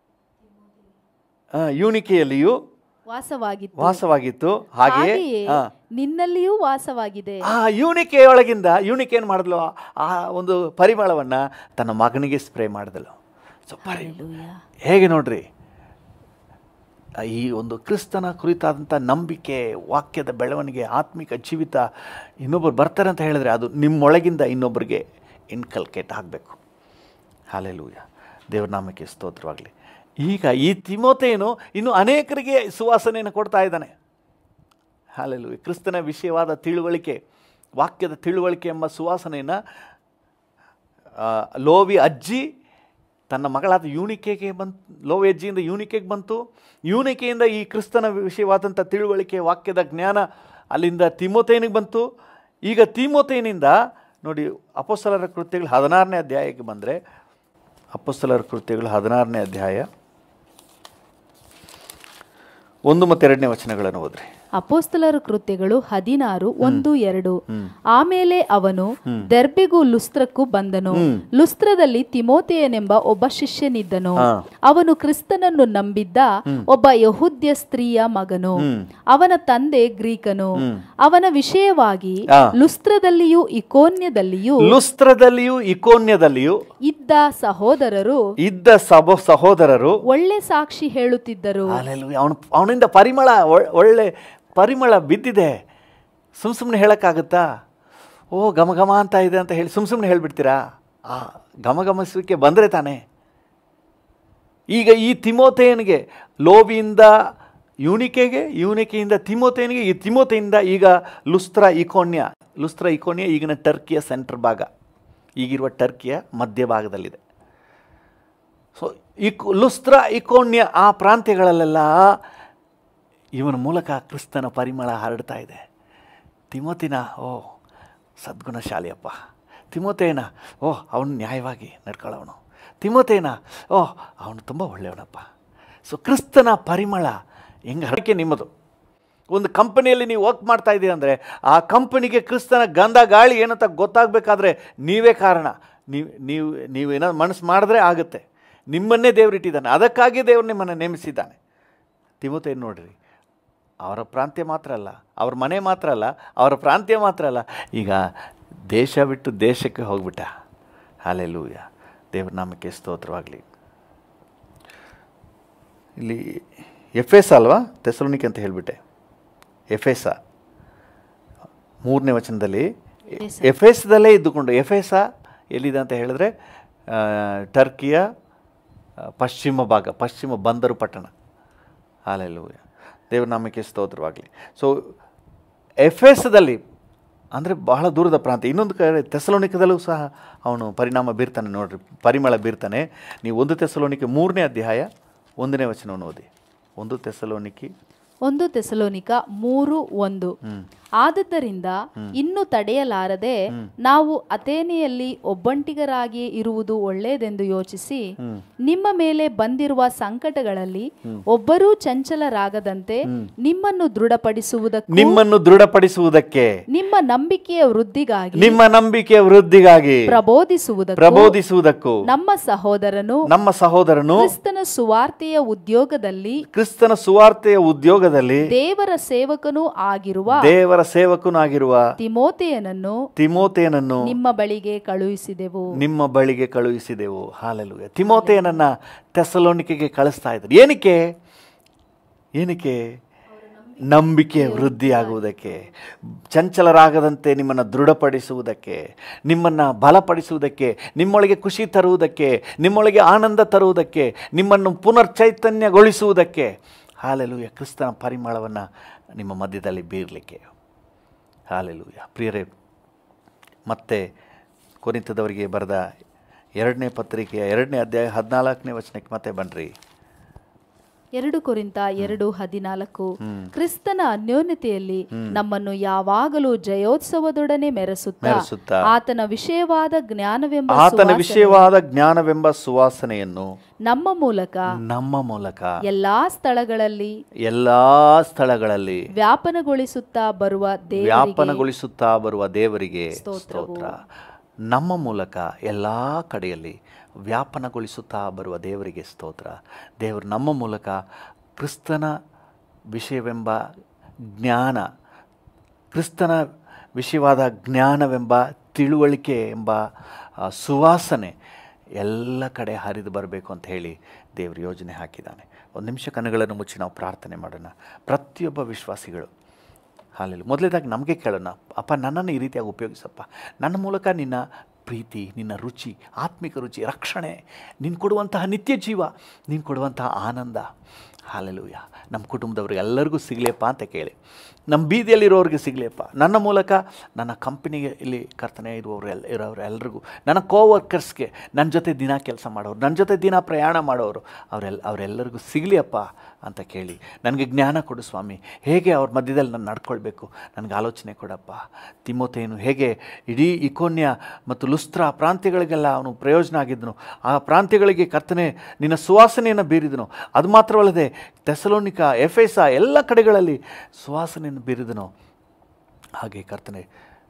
ಆ, ಯೂನಿಕೆಯಲ್ಲಿಯೂ ವಾಸವಾಗಿತ್ತು ವಾಸವಾಗಿತ್ತು ಹಾಗೆಯೇ ಹಾಗೆಯೇ ಆ, ನಿನ್ನಲ್ಲಿಯೂ ವಾಸವಾಗಿದೆ ಆ ಯೂನಿಕೆಯೊಳಗಿಂದ ಯೂನಿಕೆ ಏನು ಮಾಡಿದ್ಲು ಆ ಒಂದು ಪರಿಮಳವನ್ನು ತನ್ನ ಮಗನಿಗೆ ಸ್ಪ್ರೇ ಮಾಡಿದಳು ಸೊ ಪರಿ ಹಲ್ಲೆಲೂಯ. ಹೇಗೆ ನೋಡ್ರಿ ಆ ಈ ಒಂದು ಕ್ರಿಸ್ತನ ಕುರಿತಾದಂಥ ನಂಬಿಕೆ ವಾಕ್ಯದ ಬೆಳವಣಿಗೆ ಆತ್ಮಿಕ ಜೀವಿತ ಇನ್ನೊಬ್ಬರು ಬರ್ತಾರೆ ಅಂತ ಹೇಳಿದ್ರೆ ಅದು ನಿಮ್ಮೊಳಗಿಂದ ಇನ್ನೊಬ್ಬರಿಗೆ ಇನ್ಕಲ್ಕೇಟ್ ಆಗಬೇಕು ಹಾಲೆಲೂಯ ದೇವ್ರ ನಾಮಕ್ಕೆ ಸ್ತೋತ್ರವಾಗಲಿ ಈಗ ಈ ತಿಮೋತೆಯನ್ನು ಇನ್ನು ಅನೇಕರಿಗೆ ಸುವಾಸನೆಯನ್ನು ಕೊಡ್ತಾ ಇದ್ದಾನೆ ಹಾಲೆಲೂಯ ಕ್ರಿಸ್ತನ ವಿಷಯವಾದ ತಿಳುವಳಿಕೆ ವಾಕ್ಯದ ತಿಳುವಳಿಕೆ ಎಂಬ ಸುವಾಸನೆಯನ್ನು ಆ, ಲೋವಿ ಅಜ್ಜಿ ತನ್ನ ಮಗಳಾದ ಯೂನಿಕೆಗೆ ಬಂತು ಲೋವಿ ಅಜ್ಜಿಯಿಂದ ಯೂನಿಕೆಗೆ ಬಂತು ಯೂನಿಕೆಯಿಂದ ಈ ಕ್ರಿಸ್ತನ ವಿಷಯವಾದಂಥ ತಿಳುವಳಿಕೆ ವಾಕ್ಯದ ಜ್ಞಾನ ಅಲ್ಲಿಂದ ತಿಮೋತೇನಿಗೆ ಬಂತು ಈಗ ತಿಮೋತೇನಿಂದ ನೋಡಿ ಅಪೋಸ್ತಲರ ಕೃತ್ಯಗಳು ಹದಿನಾರನೇ ಅಧ್ಯಾಯಕ್ಕೆ ಬಂದರೆ ಅಪೋಸ್ತಲರ ಕೃತ್ಯಗಳು ಹದಿನಾರನೇ ಅಧ್ಯಾಯ ಒಂದು ಮತ್ತು ಎರಡನೇ ವಚನಗಳನ್ನು ಓದ್ರಿ ಅಪೋಸ್ತಲರ ಕೃತ್ಯಗಳು ಹದಿನಾರು ಒಂದು ಎರಡು ಆಮೇಲೆ ಅವನು ದೆರ್ಬೆಗೂ ಲುಸ್ತ್ರಕ್ಕೂ ಬಂದನು ಲುಸ್ತ್ರದಲ್ಲಿ ತಿಮೋತೆಯನೆಂಬ ಒಬ್ಬ ಶಿಷ್ಯನಿದ್ದನು ಹಾ. ಅವನು ಕ್ರಿಸ್ತನನ್ನು ನಂಬಿದ್ದ ಒಬ್ಬ ಯಹೂದ್ಯ ಸ್ತ್ರೀಯ ಮಗನು ಅವನ ತಂದೆ ಗ್ರೀಕನು ಅವನ ವಿಷಯವಾಗಿ ಆ. ಲುಸ್ತ್ರದಲ್ಲಿಯೂ ಇಕೋನ್ಯದಲ್ಲಿಯೂ ಲುಸ್ತ್ರದಲ್ಲಿಯೂ ಇಕೋನ್ಯದಲ್ಲಿಯೂ ಇದ್ದ ಸಹೋದರರು ಇದ್ದ ಸಬ ಸಹೋದರರು ಒಳ್ಳೆ ಸಾಕ್ಷಿ ಹೇಳುತ್ತಿದ್ದರು ಅವನು ಅವನಿಂದ ಪರಿಮಳ ಒಳ್- ಒಳ್ಳೆ ಪರಿಮಳ ಬಿದ್ದಿದೆ ಸುಮ್ಮ ಸುಮ್ಮನೆ ಹೇಳೋಕ್ಕಾಗುತ್ತಾ ಓ ಘಮ ಘಮ ಅಂತ ಇದೆ ಅಂತ ಹೇಳಿ ಸುಮ್ಮ ಸುಮ್ಮನೆ ಹೇಳ್ಬಿಡ್ತೀರಾ ಆ ಘಮಘಮಿಸುವಿಕೆ ಬಂದರೆ ತಾನೇ ಈಗ ಈ ತಿಮೋತೆಯನಿಗೆ ಲೋಬಿಯಿಂದ ಯೂನಿಕೆಗೆ ಯೂನಿಕೆಯಿಂದ ತಿಮೋತೆಯನಿಗೆ ಈ ತಿಮೋತೆಯಿಂದ ಈಗ ಲುಸ್ತ್ರ ಇಕೋನ್ಯ ಲುಸ್ತ್ರ ಇಕೋನ್ಯ ಈಗಿನ ಟರ್ಕಿಯ ಸೆಂಟ್ರ್ ಭಾಗ ಈಗಿರುವ ಟರ್ಕಿಯ ಮಧ್ಯಭಾಗದಲ್ಲಿದೆ ಸೊ ಇಕ್ ಲುಸ್ತ್ರ ಇಕೋನ್ಯ ಆ ಪ್ರಾಂತ್ಯಗಳಲ್ಲೆಲ್ಲ ಇವನ ಮೂಲಕ ಕ್ರಿಸ್ತನ ಪರಿಮಳ ಹರಡ್ತಾ ಇದೆ ತಿಮೋತಿನ ಓ ಸದ್ಗುಣಶಾಲಿಯಪ್ಪ ತಿಮೋತೇನ ಓ ಅವನು ನ್ಯಾಯವಾಗಿ ನಡ್ಕೊಳ್ಳೋನು ತಿಮೋತೇನ ಓ ಅವನು ತುಂಬ ಒಳ್ಳೆಯವನಪ್ಪ ಸೊ ಕ್ರಿಸ್ತನ ಪರಿಮಳ ಹೆಂಗೆ ಹರಕೆ ನಿಮ್ಮದು ಒಂದು ಕಂಪನಿಯಲ್ಲಿ ನೀವು ವರ್ಕ್ ಮಾಡ್ತಾ ಇದ್ದೀರಿ ಅಂದರೆ ಆ ಕಂಪನಿಗೆ ಕ್ರಿಸ್ತನ ಗಂಧ ಗಾಳಿ ಏನಂತ ಗೊತ್ತಾಗಬೇಕಾದ್ರೆ ನೀವೇ ಕಾರಣ ನೀವು ನೀವು ನೀವೇನಾದ್ರು ಮನಸ್ಸು ಮಾಡಿದ್ರೆ ಆಗುತ್ತೆ ನಿಮ್ಮನ್ನೇ ದೇವರಿಟ್ಟಿದ್ದಾನೆ ಅದಕ್ಕಾಗಿ ದೇವರು ನಿಮ್ಮನ್ನು ನೇಮಿಸಿದ್ದಾನೆ ತಿಮೋತೇನು ನೋಡ್ರಿ ಅವರ ಪ್ರಾಂತ್ಯ ಮಾತ್ರ ಅಲ್ಲ ಅವ್ರ ಮನೆ ಮಾತ್ರ ಅಲ್ಲ ಅವರ ಪ್ರಾಂತ್ಯ ಮಾತ್ರ ಅಲ್ಲ ಈಗ ದೇಶ ಬಿಟ್ಟು ದೇಶಕ್ಕೆ ಹೋಗ್ಬಿಟ್ಟ ಹಾಲೆಲೂಯ ದೇವ್ರ ನಾಮಕ್ಕೆ ಸ್ತೋತ್ರವಾಗಲಿ ಇಲ್ಲಿ ಎಫ್ ಎಸ್ ಅಲ್ವಾ ತೆಸಲೋನಿಕೆ ಅಂತ ಹೇಳಿಬಿಟ್ಟೆ ಎಫ್ ಎಸ ಮೂರನೇ ವಚನದಲ್ಲಿ ಎಫೆಸ. ಎಫ್ ಎಸ್ದಲ್ಲೇ ಇದ್ದುಕೊಂಡು ಎಫ್ ಎಸ ಎಲ್ಲಿದೆ ಅಂತ ಹೇಳಿದ್ರೆ ಆ, ಟರ್ಕಿಯ ಆ, ಪಶ್ಚಿಮ ಭಾಗ ಪಶ್ಚಿಮ ಬಂದರು ಪಟ್ಟಣ ಹಾಲೆಲೂಯ ದೇವರ ನಾಮಕ್ಕೆ ಸ್ತೋತ್ರವಾಗಲಿ ಸೊ ಎಫ್ ಎಸ್ದಲ್ಲಿ ಅಂದರೆ ಬಹಳ ದೂರದ ಪ್ರಾಂತ ಇನ್ನೊಂದು ಕಡೆ ತೆಸಲೋನಿಕದಲ್ಲೂ ಸಹ ಅವನು ಪರಿಣಾಮ ಬೀರ್ತಾನೆ ನೋಡ್ರಿ ಪರಿಮಳ ಬೀರ್ತಾನೆ ನೀವು ಒಂದು ತೆಸಲೋನಿಕೆ ಮೂರನೇ ಅಧ್ಯಾಯ ಒಂದನೇ ವಚನವನ್ನು ಓದಿ ಒಂದು ತೆಸಲೋನಿಕಿ ಒಂದು ತೆಸಲೋನಿಕ ಮೂರು ಒಂದು ಆದದ್ದರಿಂದ ಇನ್ನು ತಡೆಯಲಾರದೆ ನಾವು ಅಥೇನೆಯಲ್ಲಿ ಒಬ್ಬಂಟಿಗರಾಗಿ ಇರುವುದು ಒಳ್ಳೆಯದೆಂದು ಯೋಚಿಸಿ ನಿಮ್ಮ ಮೇಲೆ ಬಂದಿರುವ ಸಂಕಟಗಳಲ್ಲಿ ಒಬ್ಬರೂ ಚಂಚಲರಾಗದಂತೆ ನಿಮ್ಮನ್ನು ದೃಢಪಡಿಸುವುದಕ್ಕೂ ನಿಮ್ಮನ್ನು ದೃಢಪಡಿಸುವುದಕ್ಕೆ ನಿಮ್ಮ ನಂಬಿಕೆಯ ವೃದ್ಧಿಗಾಗಿ ನಿಮ್ಮ ನಂಬಿಕೆಯ ವೃದ್ಧಿಗಾಗಿ ಪ್ರಬೋಧಿಸುವುದಕ್ಕೂ ಪ್ರಬೋಧಿಸುವುದಕ್ಕೂ ನಮ್ಮ ಸಹೋದರನು ನಮ್ಮ ಸಹೋದರನು ಕ್ರಿಸ್ತನ ಸುವಾರ್ತೆಯ ಉದ್ಯೋಗದಲ್ಲಿ ಕ್ರಿಸ್ತನ ಸುವಾರ್ತೆಯ ಉದ್ಯೋಗದಲ್ಲಿ ದೇವರ ಸೇವಕನೂ ಆಗಿರುವ ದೇವರ ಸೇವಕನಾಗಿರುವ ತಿಮೋತೆಯನನ್ನು ತಿಮೋತೆಯನನ್ನು ನಿಮ್ಮ ಬಳಿಗೆ ಕಳುಹಿಸಿದೆವು ನಿಮ್ಮ ಬಳಿಗೆ ಕಳುಹಿಸಿದೆವು ಹಾಲೆಲುಯ ತಿಮೋತೆಯನನ್ನ ತೆಸಲೋನಿಕೆಗೆ ಕಳಿಸ್ತಾ ಇದ್ರು ಏನಕ್ಕೆ ಏನಕ್ಕೆ ನಂಬಿಕೆ ವೃದ್ಧಿಯಾಗುವುದಕ್ಕೆ ಚಂಚಲರಾಗದಂತೆ ನಿಮ್ಮನ್ನು ದೃಢಪಡಿಸುವುದಕ್ಕೆ ನಿಮ್ಮನ್ನು ಬಲಪಡಿಸುವುದಕ್ಕೆ ನಿಮ್ಮೊಳಗೆ ಖುಷಿ ತರುವುದಕ್ಕೆ ನಿಮ್ಮೊಳಗೆ ಆನಂದ ತರುವುದಕ್ಕೆ ನಿಮ್ಮನ್ನು ಪುನರ್ಚೈತನ್ಯಗೊಳಿಸುವುದಕ್ಕೆ ಹಾಲೆಲುಯ ಕ್ರಿಸ್ತನ ಪರಿಮಳವನ್ನು ನಿಮ್ಮ ಮಧ್ಯದಲ್ಲಿ ಬೀರಲಿಕ್ಕೆ ಹಾಲೆಲುಯ ಪ್ರಿಯರೇ ಮತ್ತೆ ಕೊರಿತದವರಿಗೆ ಬರೆದ ಎರಡನೇ ಪತ್ರಿಕೆಯ ಎರಡನೇ ಅಧ್ಯಾಯ ಹದಿನಾಲ್ಕನೇ ವಚನಕ್ಕೆ ಮತ್ತೆ ಬನ್ನಿರಿ ಎರಡು ಕೊರಿಂತ ಎರಡು ಹದಿನಾಲ್ಕು ಕ್ರಿಸ್ತನ ಅನ್ಯೋನ್ಯತೆಯಲ್ಲಿ ನಮ್ಮನ್ನು ಯಾವಾಗಲೂ ಜಯೋತ್ಸವದೊಡನೆ ಮೆರೆಸುತ್ತಾ ಮೆರೆಸುತ್ತಾ ಆತನ ವಿಷಯವಾದ ಜ್ಞಾನವೆಂಬ ಆತನ ಸುವಾಸನೆ ವಿಷಯವಾದ ಜ್ಞಾನವೆಂಬ ಸುವಾಸನೆಯನ್ನು ನಮ್ಮ ಮೂಲಕ ನಮ್ಮ ಮೂಲಕ ಎಲ್ಲಾ ಸ್ಥಳಗಳಲ್ಲಿ ಎಲ್ಲಾ ಸ್ಥಳಗಳಲ್ಲಿ ವ್ಯಾಪನಗೊಳಿಸುತ್ತಾ ಬರುವ ದೇವರಿಗೆ ವ್ಯಾಪನಗೊಳಿಸುತ್ತಾ ಬರುವ ದೇವರಿಗೆ ಸ್ತೋತ್ರ ನಮ್ಮ ಮೂಲಕ ಎಲ್ಲ ಕಡೆಯಲ್ಲಿ ವ್ಯಾಪನಗೊಳಿಸುತ್ತಾ ಬರುವ ದೇವರಿಗೆ ಸ್ತೋತ್ರ ದೇವರು ನಮ್ಮ ಮೂಲಕ ಕ್ರಿಸ್ತನ ವಿಷಯವೆಂಬ ಜ್ಞಾನ ಕ್ರಿಸ್ತನ ವಿಷಯವಾದ ಜ್ಞಾನವೆಂಬ ತಿಳುವಳಿಕೆ ಎಂಬ ಆ, ಸುವಾಸನೆ ಎಲ್ಲ ಕಡೆ ಹರಿದು ಬರಬೇಕು ಅಂತ ಹೇಳಿ ದೇವರು ಯೋಜನೆ ಹಾಕಿದ್ದಾನೆ ಒಂದು ನಿಮಿಷ ಕಣ್ಣುಗಳನ್ನು ಮುಚ್ಚಿ ನಾವು ಪ್ರಾರ್ಥನೆ ಮಾಡೋಣ ಪ್ರತಿಯೊಬ್ಬ ವಿಶ್ವಾಸಿಗಳು ಹಾಲೆಲ್ಲ ಮೊದಲೇದಾಗಿ ನಮಗೆ ಕೇಳೋಣ ಅಪ್ಪ ನನ್ನನ್ನು ಈ ರೀತಿಯಾಗಿ ಉಪಯೋಗಿಸಪ್ಪ ನನ್ನ ಮೂಲಕ ನಿನ್ನ ಪ್ರೀತಿ ನಿನ್ನ ರುಚಿ ಆತ್ಮಿಕ ರುಚಿ ರಕ್ಷಣೆ ನೀನು ಕೊಡುವಂತಹ ನಿತ್ಯ ಜೀವ ನೀನು ಕೊಡುವಂತಹ ಆನಂದ ಹಾಲೆಲೂಯ ನಮ್ಮ ಕುಟುಂಬದವ್ರಿಗೆ ಎಲ್ಲರಿಗೂ ಸಿಗಲಿಯಪ್ಪ ಅಂತ ಕೇಳಿ ನಮ್ಮ ಬೀದಿಯಲ್ಲಿರೋರಿಗೆ ಸಿಗಲಿಯಪ್ಪ ನನ್ನ ಮೂಲಕ ನನ್ನ ಕಂಪನಿಗೆ ಇಲ್ಲಿ ಕರ್ತನೆ ಇರುವವರು ಎಲ್ಲ ಇರೋರು ಎಲ್ರಿಗೂ ನನ್ನ ಕೋವರ್ಕರ್ಸ್ಗೆ ನನ್ನ ಜೊತೆ ದಿನ ಕೆಲಸ ಮಾಡೋರು ನನ್ನ ಜೊತೆ ದಿನ ಪ್ರಯಾಣ ಮಾಡೋರು ಅವರೆಲ್ಲ ಅವರೆಲ್ಲರಿಗೂ ಸಿಗಲಿಯಪ್ಪ ಅಂತ ಕೇಳಿ ನನಗೆ ಜ್ಞಾನ ಕೊಡು ಸ್ವಾಮಿ ಹೇಗೆ ಅವ್ರ ಮಧ್ಯದಲ್ಲಿ ನಾನು ನಡ್ಕೊಳ್ಬೇಕು ನನಗೆ ಆಲೋಚನೆ ಕೊಡಪ್ಪ ತಿಮೋತೇನು ಹೇಗೆ ಇಡೀ ಇಕೋನ್ಯ ಮತ್ತು ಲುಸ್ತ್ರ ಪ್ರಾಂತ್ಯಗಳಿಗೆಲ್ಲ ಅವನು ಪ್ರಯೋಜನ ಆಗಿದ್ದನು ಆ ಪ್ರಾಂತ್ಯಗಳಿಗೆ ಕರ್ತನೆ ನಿನ್ನ ಸುವಾಸನೆಯನ್ನು ಬೀರಿದನು ಅದು ಮಾತ್ರವಲ್ಲದೆ ತೆಸಲೋನಿಕ ಎಫೆಸ ಎಲ್ಲ ಕಡೆಗಳಲ್ಲಿ ಸುವಾಸನೆಯನ್ನು ಬೀರಿದನು ಹಾಗೆ ಕರ್ತನೆ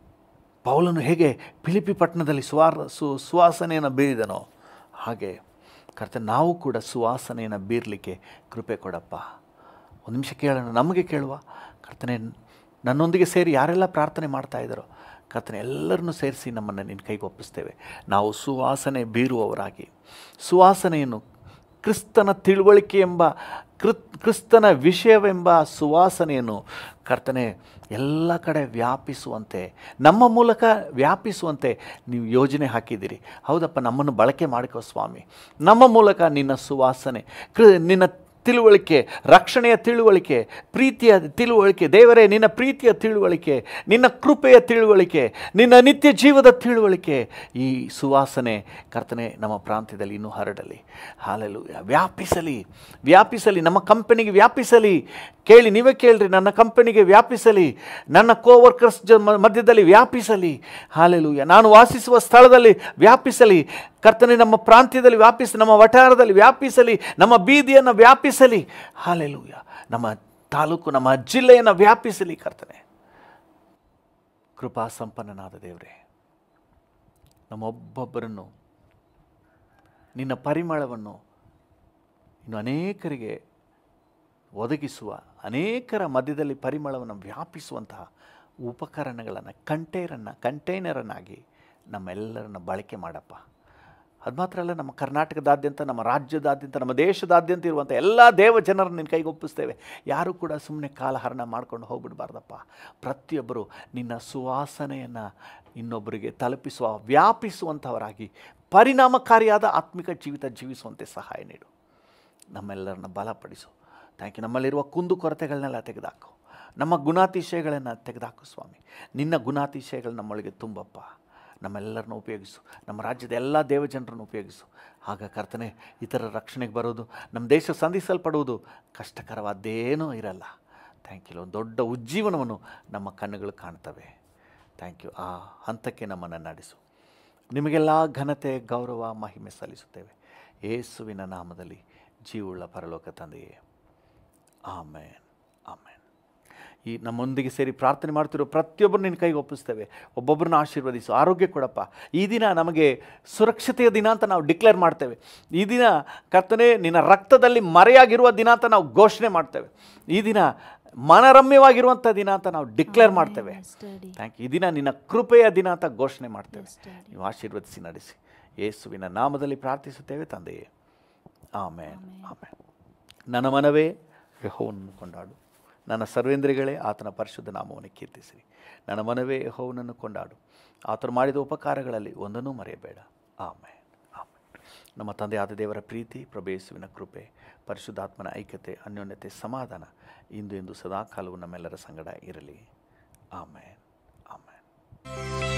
ಪೌಲನು ಹೇಗೆ ಫಿಲಿಪಿ ಪಟ್ಟಣದಲ್ಲಿ ಸುವಾರ ಸು ಸುವಾಸನೆಯನ್ನು ಬೀರಿದನೋ ಹಾಗೆ ಕರ್ತನೆ ನಾವು ಕೂಡ ಸುವಾಸನೆಯನ್ನು ಬೀರಲಿಕ್ಕೆ ಕೃಪೆ ಕೊಡಪ್ಪ ಒಂದು ನಿಮಿಷ ಕೇಳೋಣ ನಮಗೆ ಕೇಳುವ ಕರ್ತನೆ ನನ್ನೊಂದಿಗೆ ಸೇರಿ ಯಾರೆಲ್ಲ ಪ್ರಾರ್ಥನೆ ಮಾಡ್ತಾ ಇದ್ದಾರೋ ಕರ್ತನೆ ಎಲ್ಲರನ್ನೂ ಸೇರಿಸಿ ನಮ್ಮನ್ನು ನಿನ್ನ ಕೈಗೆ ಒಪ್ಪಿಸ್ತೇವೆ ನಾವು ಸುವಾಸನೆ ಬೀರುವವರಾಗಿ ಸುವಾಸನೆಯನ್ನು ಕ್ರಿಸ್ತನ ತಿಳುವಳಿಕೆ ಎಂಬ ಕೃತ್ ಕ್ರಿಸ್ತನ ವಿಷಯವೆಂಬ ಸುವಾಸನೆಯನ್ನು ಕರ್ತನೆ ಎಲ್ಲ ಕಡೆ ವ್ಯಾಪಿಸುವಂತೆ ನಮ್ಮ ಮೂಲಕ ವ್ಯಾಪಿಸುವಂತೆ ನೀವು ಯೋಜನೆ ಹಾಕಿದ್ದೀರಿ ಹೌದಪ್ಪ ನಮ್ಮನ್ನು ಬಳಕೆ ಮಾಡಿಕೋ ಸ್ವಾಮಿ ನಮ್ಮ ಮೂಲಕ ನಿನ್ನ ಸುವಾಸನೆ ಕೃ ನಿನ್ನ ತಿಳುವಳಿಕೆ ರಕ್ಷಣೆಯ ತಿಳುವಳಿಕೆ ಪ್ರೀತಿಯ ತಿಳುವಳಿಕೆ ದೇವರೇ ನಿನ್ನ ಪ್ರೀತಿಯ ತಿಳುವಳಿಕೆ ನಿನ್ನ ಕೃಪೆಯ ತಿಳುವಳಿಕೆ ನಿನ್ನ ನಿತ್ಯ ಜೀವದ ತಿಳುವಳಿಕೆ ಈ ಸುವಾಸನೆ ಕರ್ತನೆ ನಮ್ಮ ಪ್ರಾಂತ್ಯದಲ್ಲಿ ಇನ್ನೂ ಹರಡಲಿ ಹಾಲೆಲು ವ್ಯಾಪಿಸಲಿ ವ್ಯಾಪಿಸಲಿ ನಮ್ಮ ಕಂಪನಿಗೆ ವ್ಯಾಪಿಸಲಿ ಕೇಳಿ ನೀವೇ ಕೇಳ್ರಿ ನನ್ನ ಕಂಪನಿಗೆ ವ್ಯಾಪಿಸಲಿ ನನ್ನ ಕೋವರ್ಕರ್ಸ್ ಜ ಮ- ಮಧ್ಯದಲ್ಲಿ ವ್ಯಾಪಿಸಲಿ ಹಾಲೆಲೂಯ ನಾನು ವಾಸಿಸುವ ಸ್ಥಳದಲ್ಲಿ ವ್ಯಾಪಿಸಲಿ ಕರ್ತನೆ ನಮ್ಮ ಪ್ರಾಂತ್ಯದಲ್ಲಿ ವ್ಯಾಪಿಸಿ ನಮ್ಮ ವಠಾರದಲ್ಲಿ ವ್ಯಾಪಿಸಲಿ ನಮ್ಮ ಬೀದಿಯನ್ನು ವ್ಯಾಪಿಸಲಿ ಹಾಲೆಲೂಯ ನಮ್ಮ ತಾಲೂಕು ನಮ್ಮ ಜಿಲ್ಲೆಯನ್ನು ವ್ಯಾಪಿಸಲಿ ಕರ್ತನೆ ಕೃಪಾ ಸಂಪನ್ನನಾದ ದೇವರೇ ನಮ್ಮೊಬ್ಬೊಬ್ಬರನ್ನು ನಿನ್ನ ಪರಿಮಳವನ್ನು ಇನ್ನು ಅನೇಕರಿಗೆ ಒದಗಿಸುವ ಅನೇಕರ ಮಧ್ಯದಲ್ಲಿ ಪರಿಮಳವನ್ನು ವ್ಯಾಪಿಸುವಂತಹ ಉಪಕರಣಗಳನ್ನು ಕಂಟೈರನ್ನು ಕಂಟೈನರನ್ನಾಗಿ ನಮ್ಮೆಲ್ಲರನ್ನ ಬಳಕೆ ಮಾಡಪ್ಪ ಅದು ಮಾತ್ರ ಅಲ್ಲ ನಮ್ಮ ಕರ್ನಾಟಕದಾದ್ಯಂತ ನಮ್ಮ ರಾಜ್ಯದಾದ್ಯಂತ ನಮ್ಮ ದೇಶದಾದ್ಯಂತ ಇರುವಂಥ ಎಲ್ಲ ದೇವ ಜನರನ್ನು ನಿನ್ನ ಕೈಗೆ ಒಪ್ಪಿಸ್ತೇವೆ ಯಾರೂ ಕೂಡ ಸುಮ್ಮನೆ ಕಾಲಹರಣ ಮಾಡ್ಕೊಂಡು ಹೋಗ್ಬಿಡಬಾರ್ದಪ್ಪ ಪ್ರತಿಯೊಬ್ಬರು ನಿನ್ನ ಸುವಾಸನೆಯನ್ನು ಇನ್ನೊಬ್ಬರಿಗೆ ತಲುಪಿಸುವ ವ್ಯಾಪಿಸುವಂಥವರಾಗಿ ಪರಿಣಾಮಕಾರಿಯಾದ ಆತ್ಮಿಕ ಜೀವಿತ ಜೀವಿಸುವಂತೆ ಸಹಾಯ ನೀಡು ನಮ್ಮೆಲ್ಲರನ್ನ ಬಲಪಡಿಸು ಥ್ಯಾಂಕ್ ಯು ನಮ್ಮಲ್ಲಿರುವ ಕುಂದು ಕೊರತೆಗಳನ್ನೆಲ್ಲ ತೆಗೆದಾಕು ನಮ್ಮ ಗುಣಾತಿಶಯಗಳನ್ನು ತೆಗೆದಾಕು ಸ್ವಾಮಿ ನಿನ್ನ ಗುಣಾತಿಶಯಗಳು ನಮ್ಮೊಳಗೆ ತುಂಬಪ್ಪ ನಮ್ಮೆಲ್ಲರನ್ನು ಉಪಯೋಗಿಸು ನಮ್ಮ ರಾಜ್ಯದ ಎಲ್ಲ ದೇವಜನರನ್ನು ಉಪಯೋಗಿಸು ಆಗ ಕರ್ತನೆ ಇತರ ರಕ್ಷಣೆಗೆ ಬರೋದು ನಮ್ಮ ದೇಶ ಸಂಧಿಸಲ್ಪಡುವುದು ಕಷ್ಟಕರವಾದ್ದೇನೂ ಇರಲ್ಲ ಥ್ಯಾಂಕ್ ಯು ಒಂದು ದೊಡ್ಡ ಉಜ್ಜೀವನವನ್ನು ನಮ್ಮ ಕಣ್ಣುಗಳು ಕಾಣ್ತವೆ ಥ್ಯಾಂಕ್ ಯು ಆ ಹಂತಕ್ಕೆ ನಮ್ಮನ್ನು ನಡೆಸು ನಿಮಗೆಲ್ಲ ಘನತೆ ಗೌರವ ಮಹಿಮೆ ಸಲ್ಲಿಸುತ್ತೇವೆ ಏಸುವಿನ ನಾಮದಲ್ಲಿ ಜೀವುಳ್ಳ ಪರಲೋಕ ತಂದೆಯೇ ಆಮೇನ್ ಆಮೇನ್ ಈ ನಮ್ಮೊಂದಿಗೆ ಸೇರಿ ಪ್ರಾರ್ಥನೆ ಮಾಡ್ತಿರೋ ಪ್ರತಿಯೊಬ್ಬರು ನಿನ್ನ ಕೈಗೆ ಒಪ್ಪಿಸ್ತೇವೆ ಒಬ್ಬೊಬ್ಬರನ್ನ ಆಶೀರ್ವದಿಸು ಆರೋಗ್ಯ ಕೊಡಪ್ಪ ಈ ದಿನ ನಮಗೆ ಸುರಕ್ಷತೆಯ ದಿನ ಅಂತ ನಾವು ಡಿಕ್ಲೇರ್ ಮಾಡ್ತೇವೆ ಈ ದಿನ ಕರ್ತನೆ ನಿನ್ನ ರಕ್ತದಲ್ಲಿ ಮರೆಯಾಗಿರುವ ದಿನ ಅಂತ ನಾವು ಘೋಷಣೆ ಮಾಡ್ತೇವೆ ಈ ದಿನ ಮನರಮ್ಯವಾಗಿರುವಂಥ ದಿನ ಅಂತ ನಾವು ಡಿಕ್ಲೇರ್ ಮಾಡ್ತೇವೆ Daddy. ಥ್ಯಾಂಕ್ ಯು ಈ ದಿನ ನಿನ್ನ ಕೃಪೆಯ ದಿನ ಅಂತ ಘೋಷಣೆ ಮಾಡ್ತೇವೆ Yes, Daddy. ನೀವು ಆಶೀರ್ವದಿಸಿ ನಡೆಸಿ ಯೇಸುವಿನ ನಾಮದಲ್ಲಿ ಪ್ರಾರ್ಥಿಸುತ್ತೇವೆ ತಂದೆಯೇ ಆಮೇನ್ ಆಮೇನ್ ನನ್ನ ಮನವೇ ಯಹೋವನ್ನು ಕೊಂಡಾಡು ನನ್ನ ಸರ್ವೇಂದ್ರಿಗಳೇ ಆತನ ಪರಿಶುದ್ಧ ನಾಮವನ್ನು ಕೀರ್ತಿಸಿರಿ ನನ್ನ ಮನವೇ ಯಹೋವನನ್ನು ಕೊಂಡಾಡು ಆತನು ಮಾಡಿದ ಉಪಕಾರಗಳಲ್ಲಿ ಒಂದನ್ನೂ ಮರೆಯಬೇಡ ಆಮೇನ್ ಆಮೇನ್ ನಮ್ಮ ತಂದೆಯಾದ ದೇವರ ಪ್ರೀತಿ ಪ್ರಭೇಸುವಿನ ಕೃಪೆ ಪರಿಶುದ್ಧಾತ್ಮನ ಐಕ್ಯತೆ ಅನ್ಯೋನ್ಯತೆ ಸಮಾಧಾನ ಇಂದು ಇಂದು ಸದಾಕಾಲವು ನಮ್ಮೆಲ್ಲರ ಸಂಗಡ ಇರಲಿ ಆಮೇನ್ ಆಮೇನ್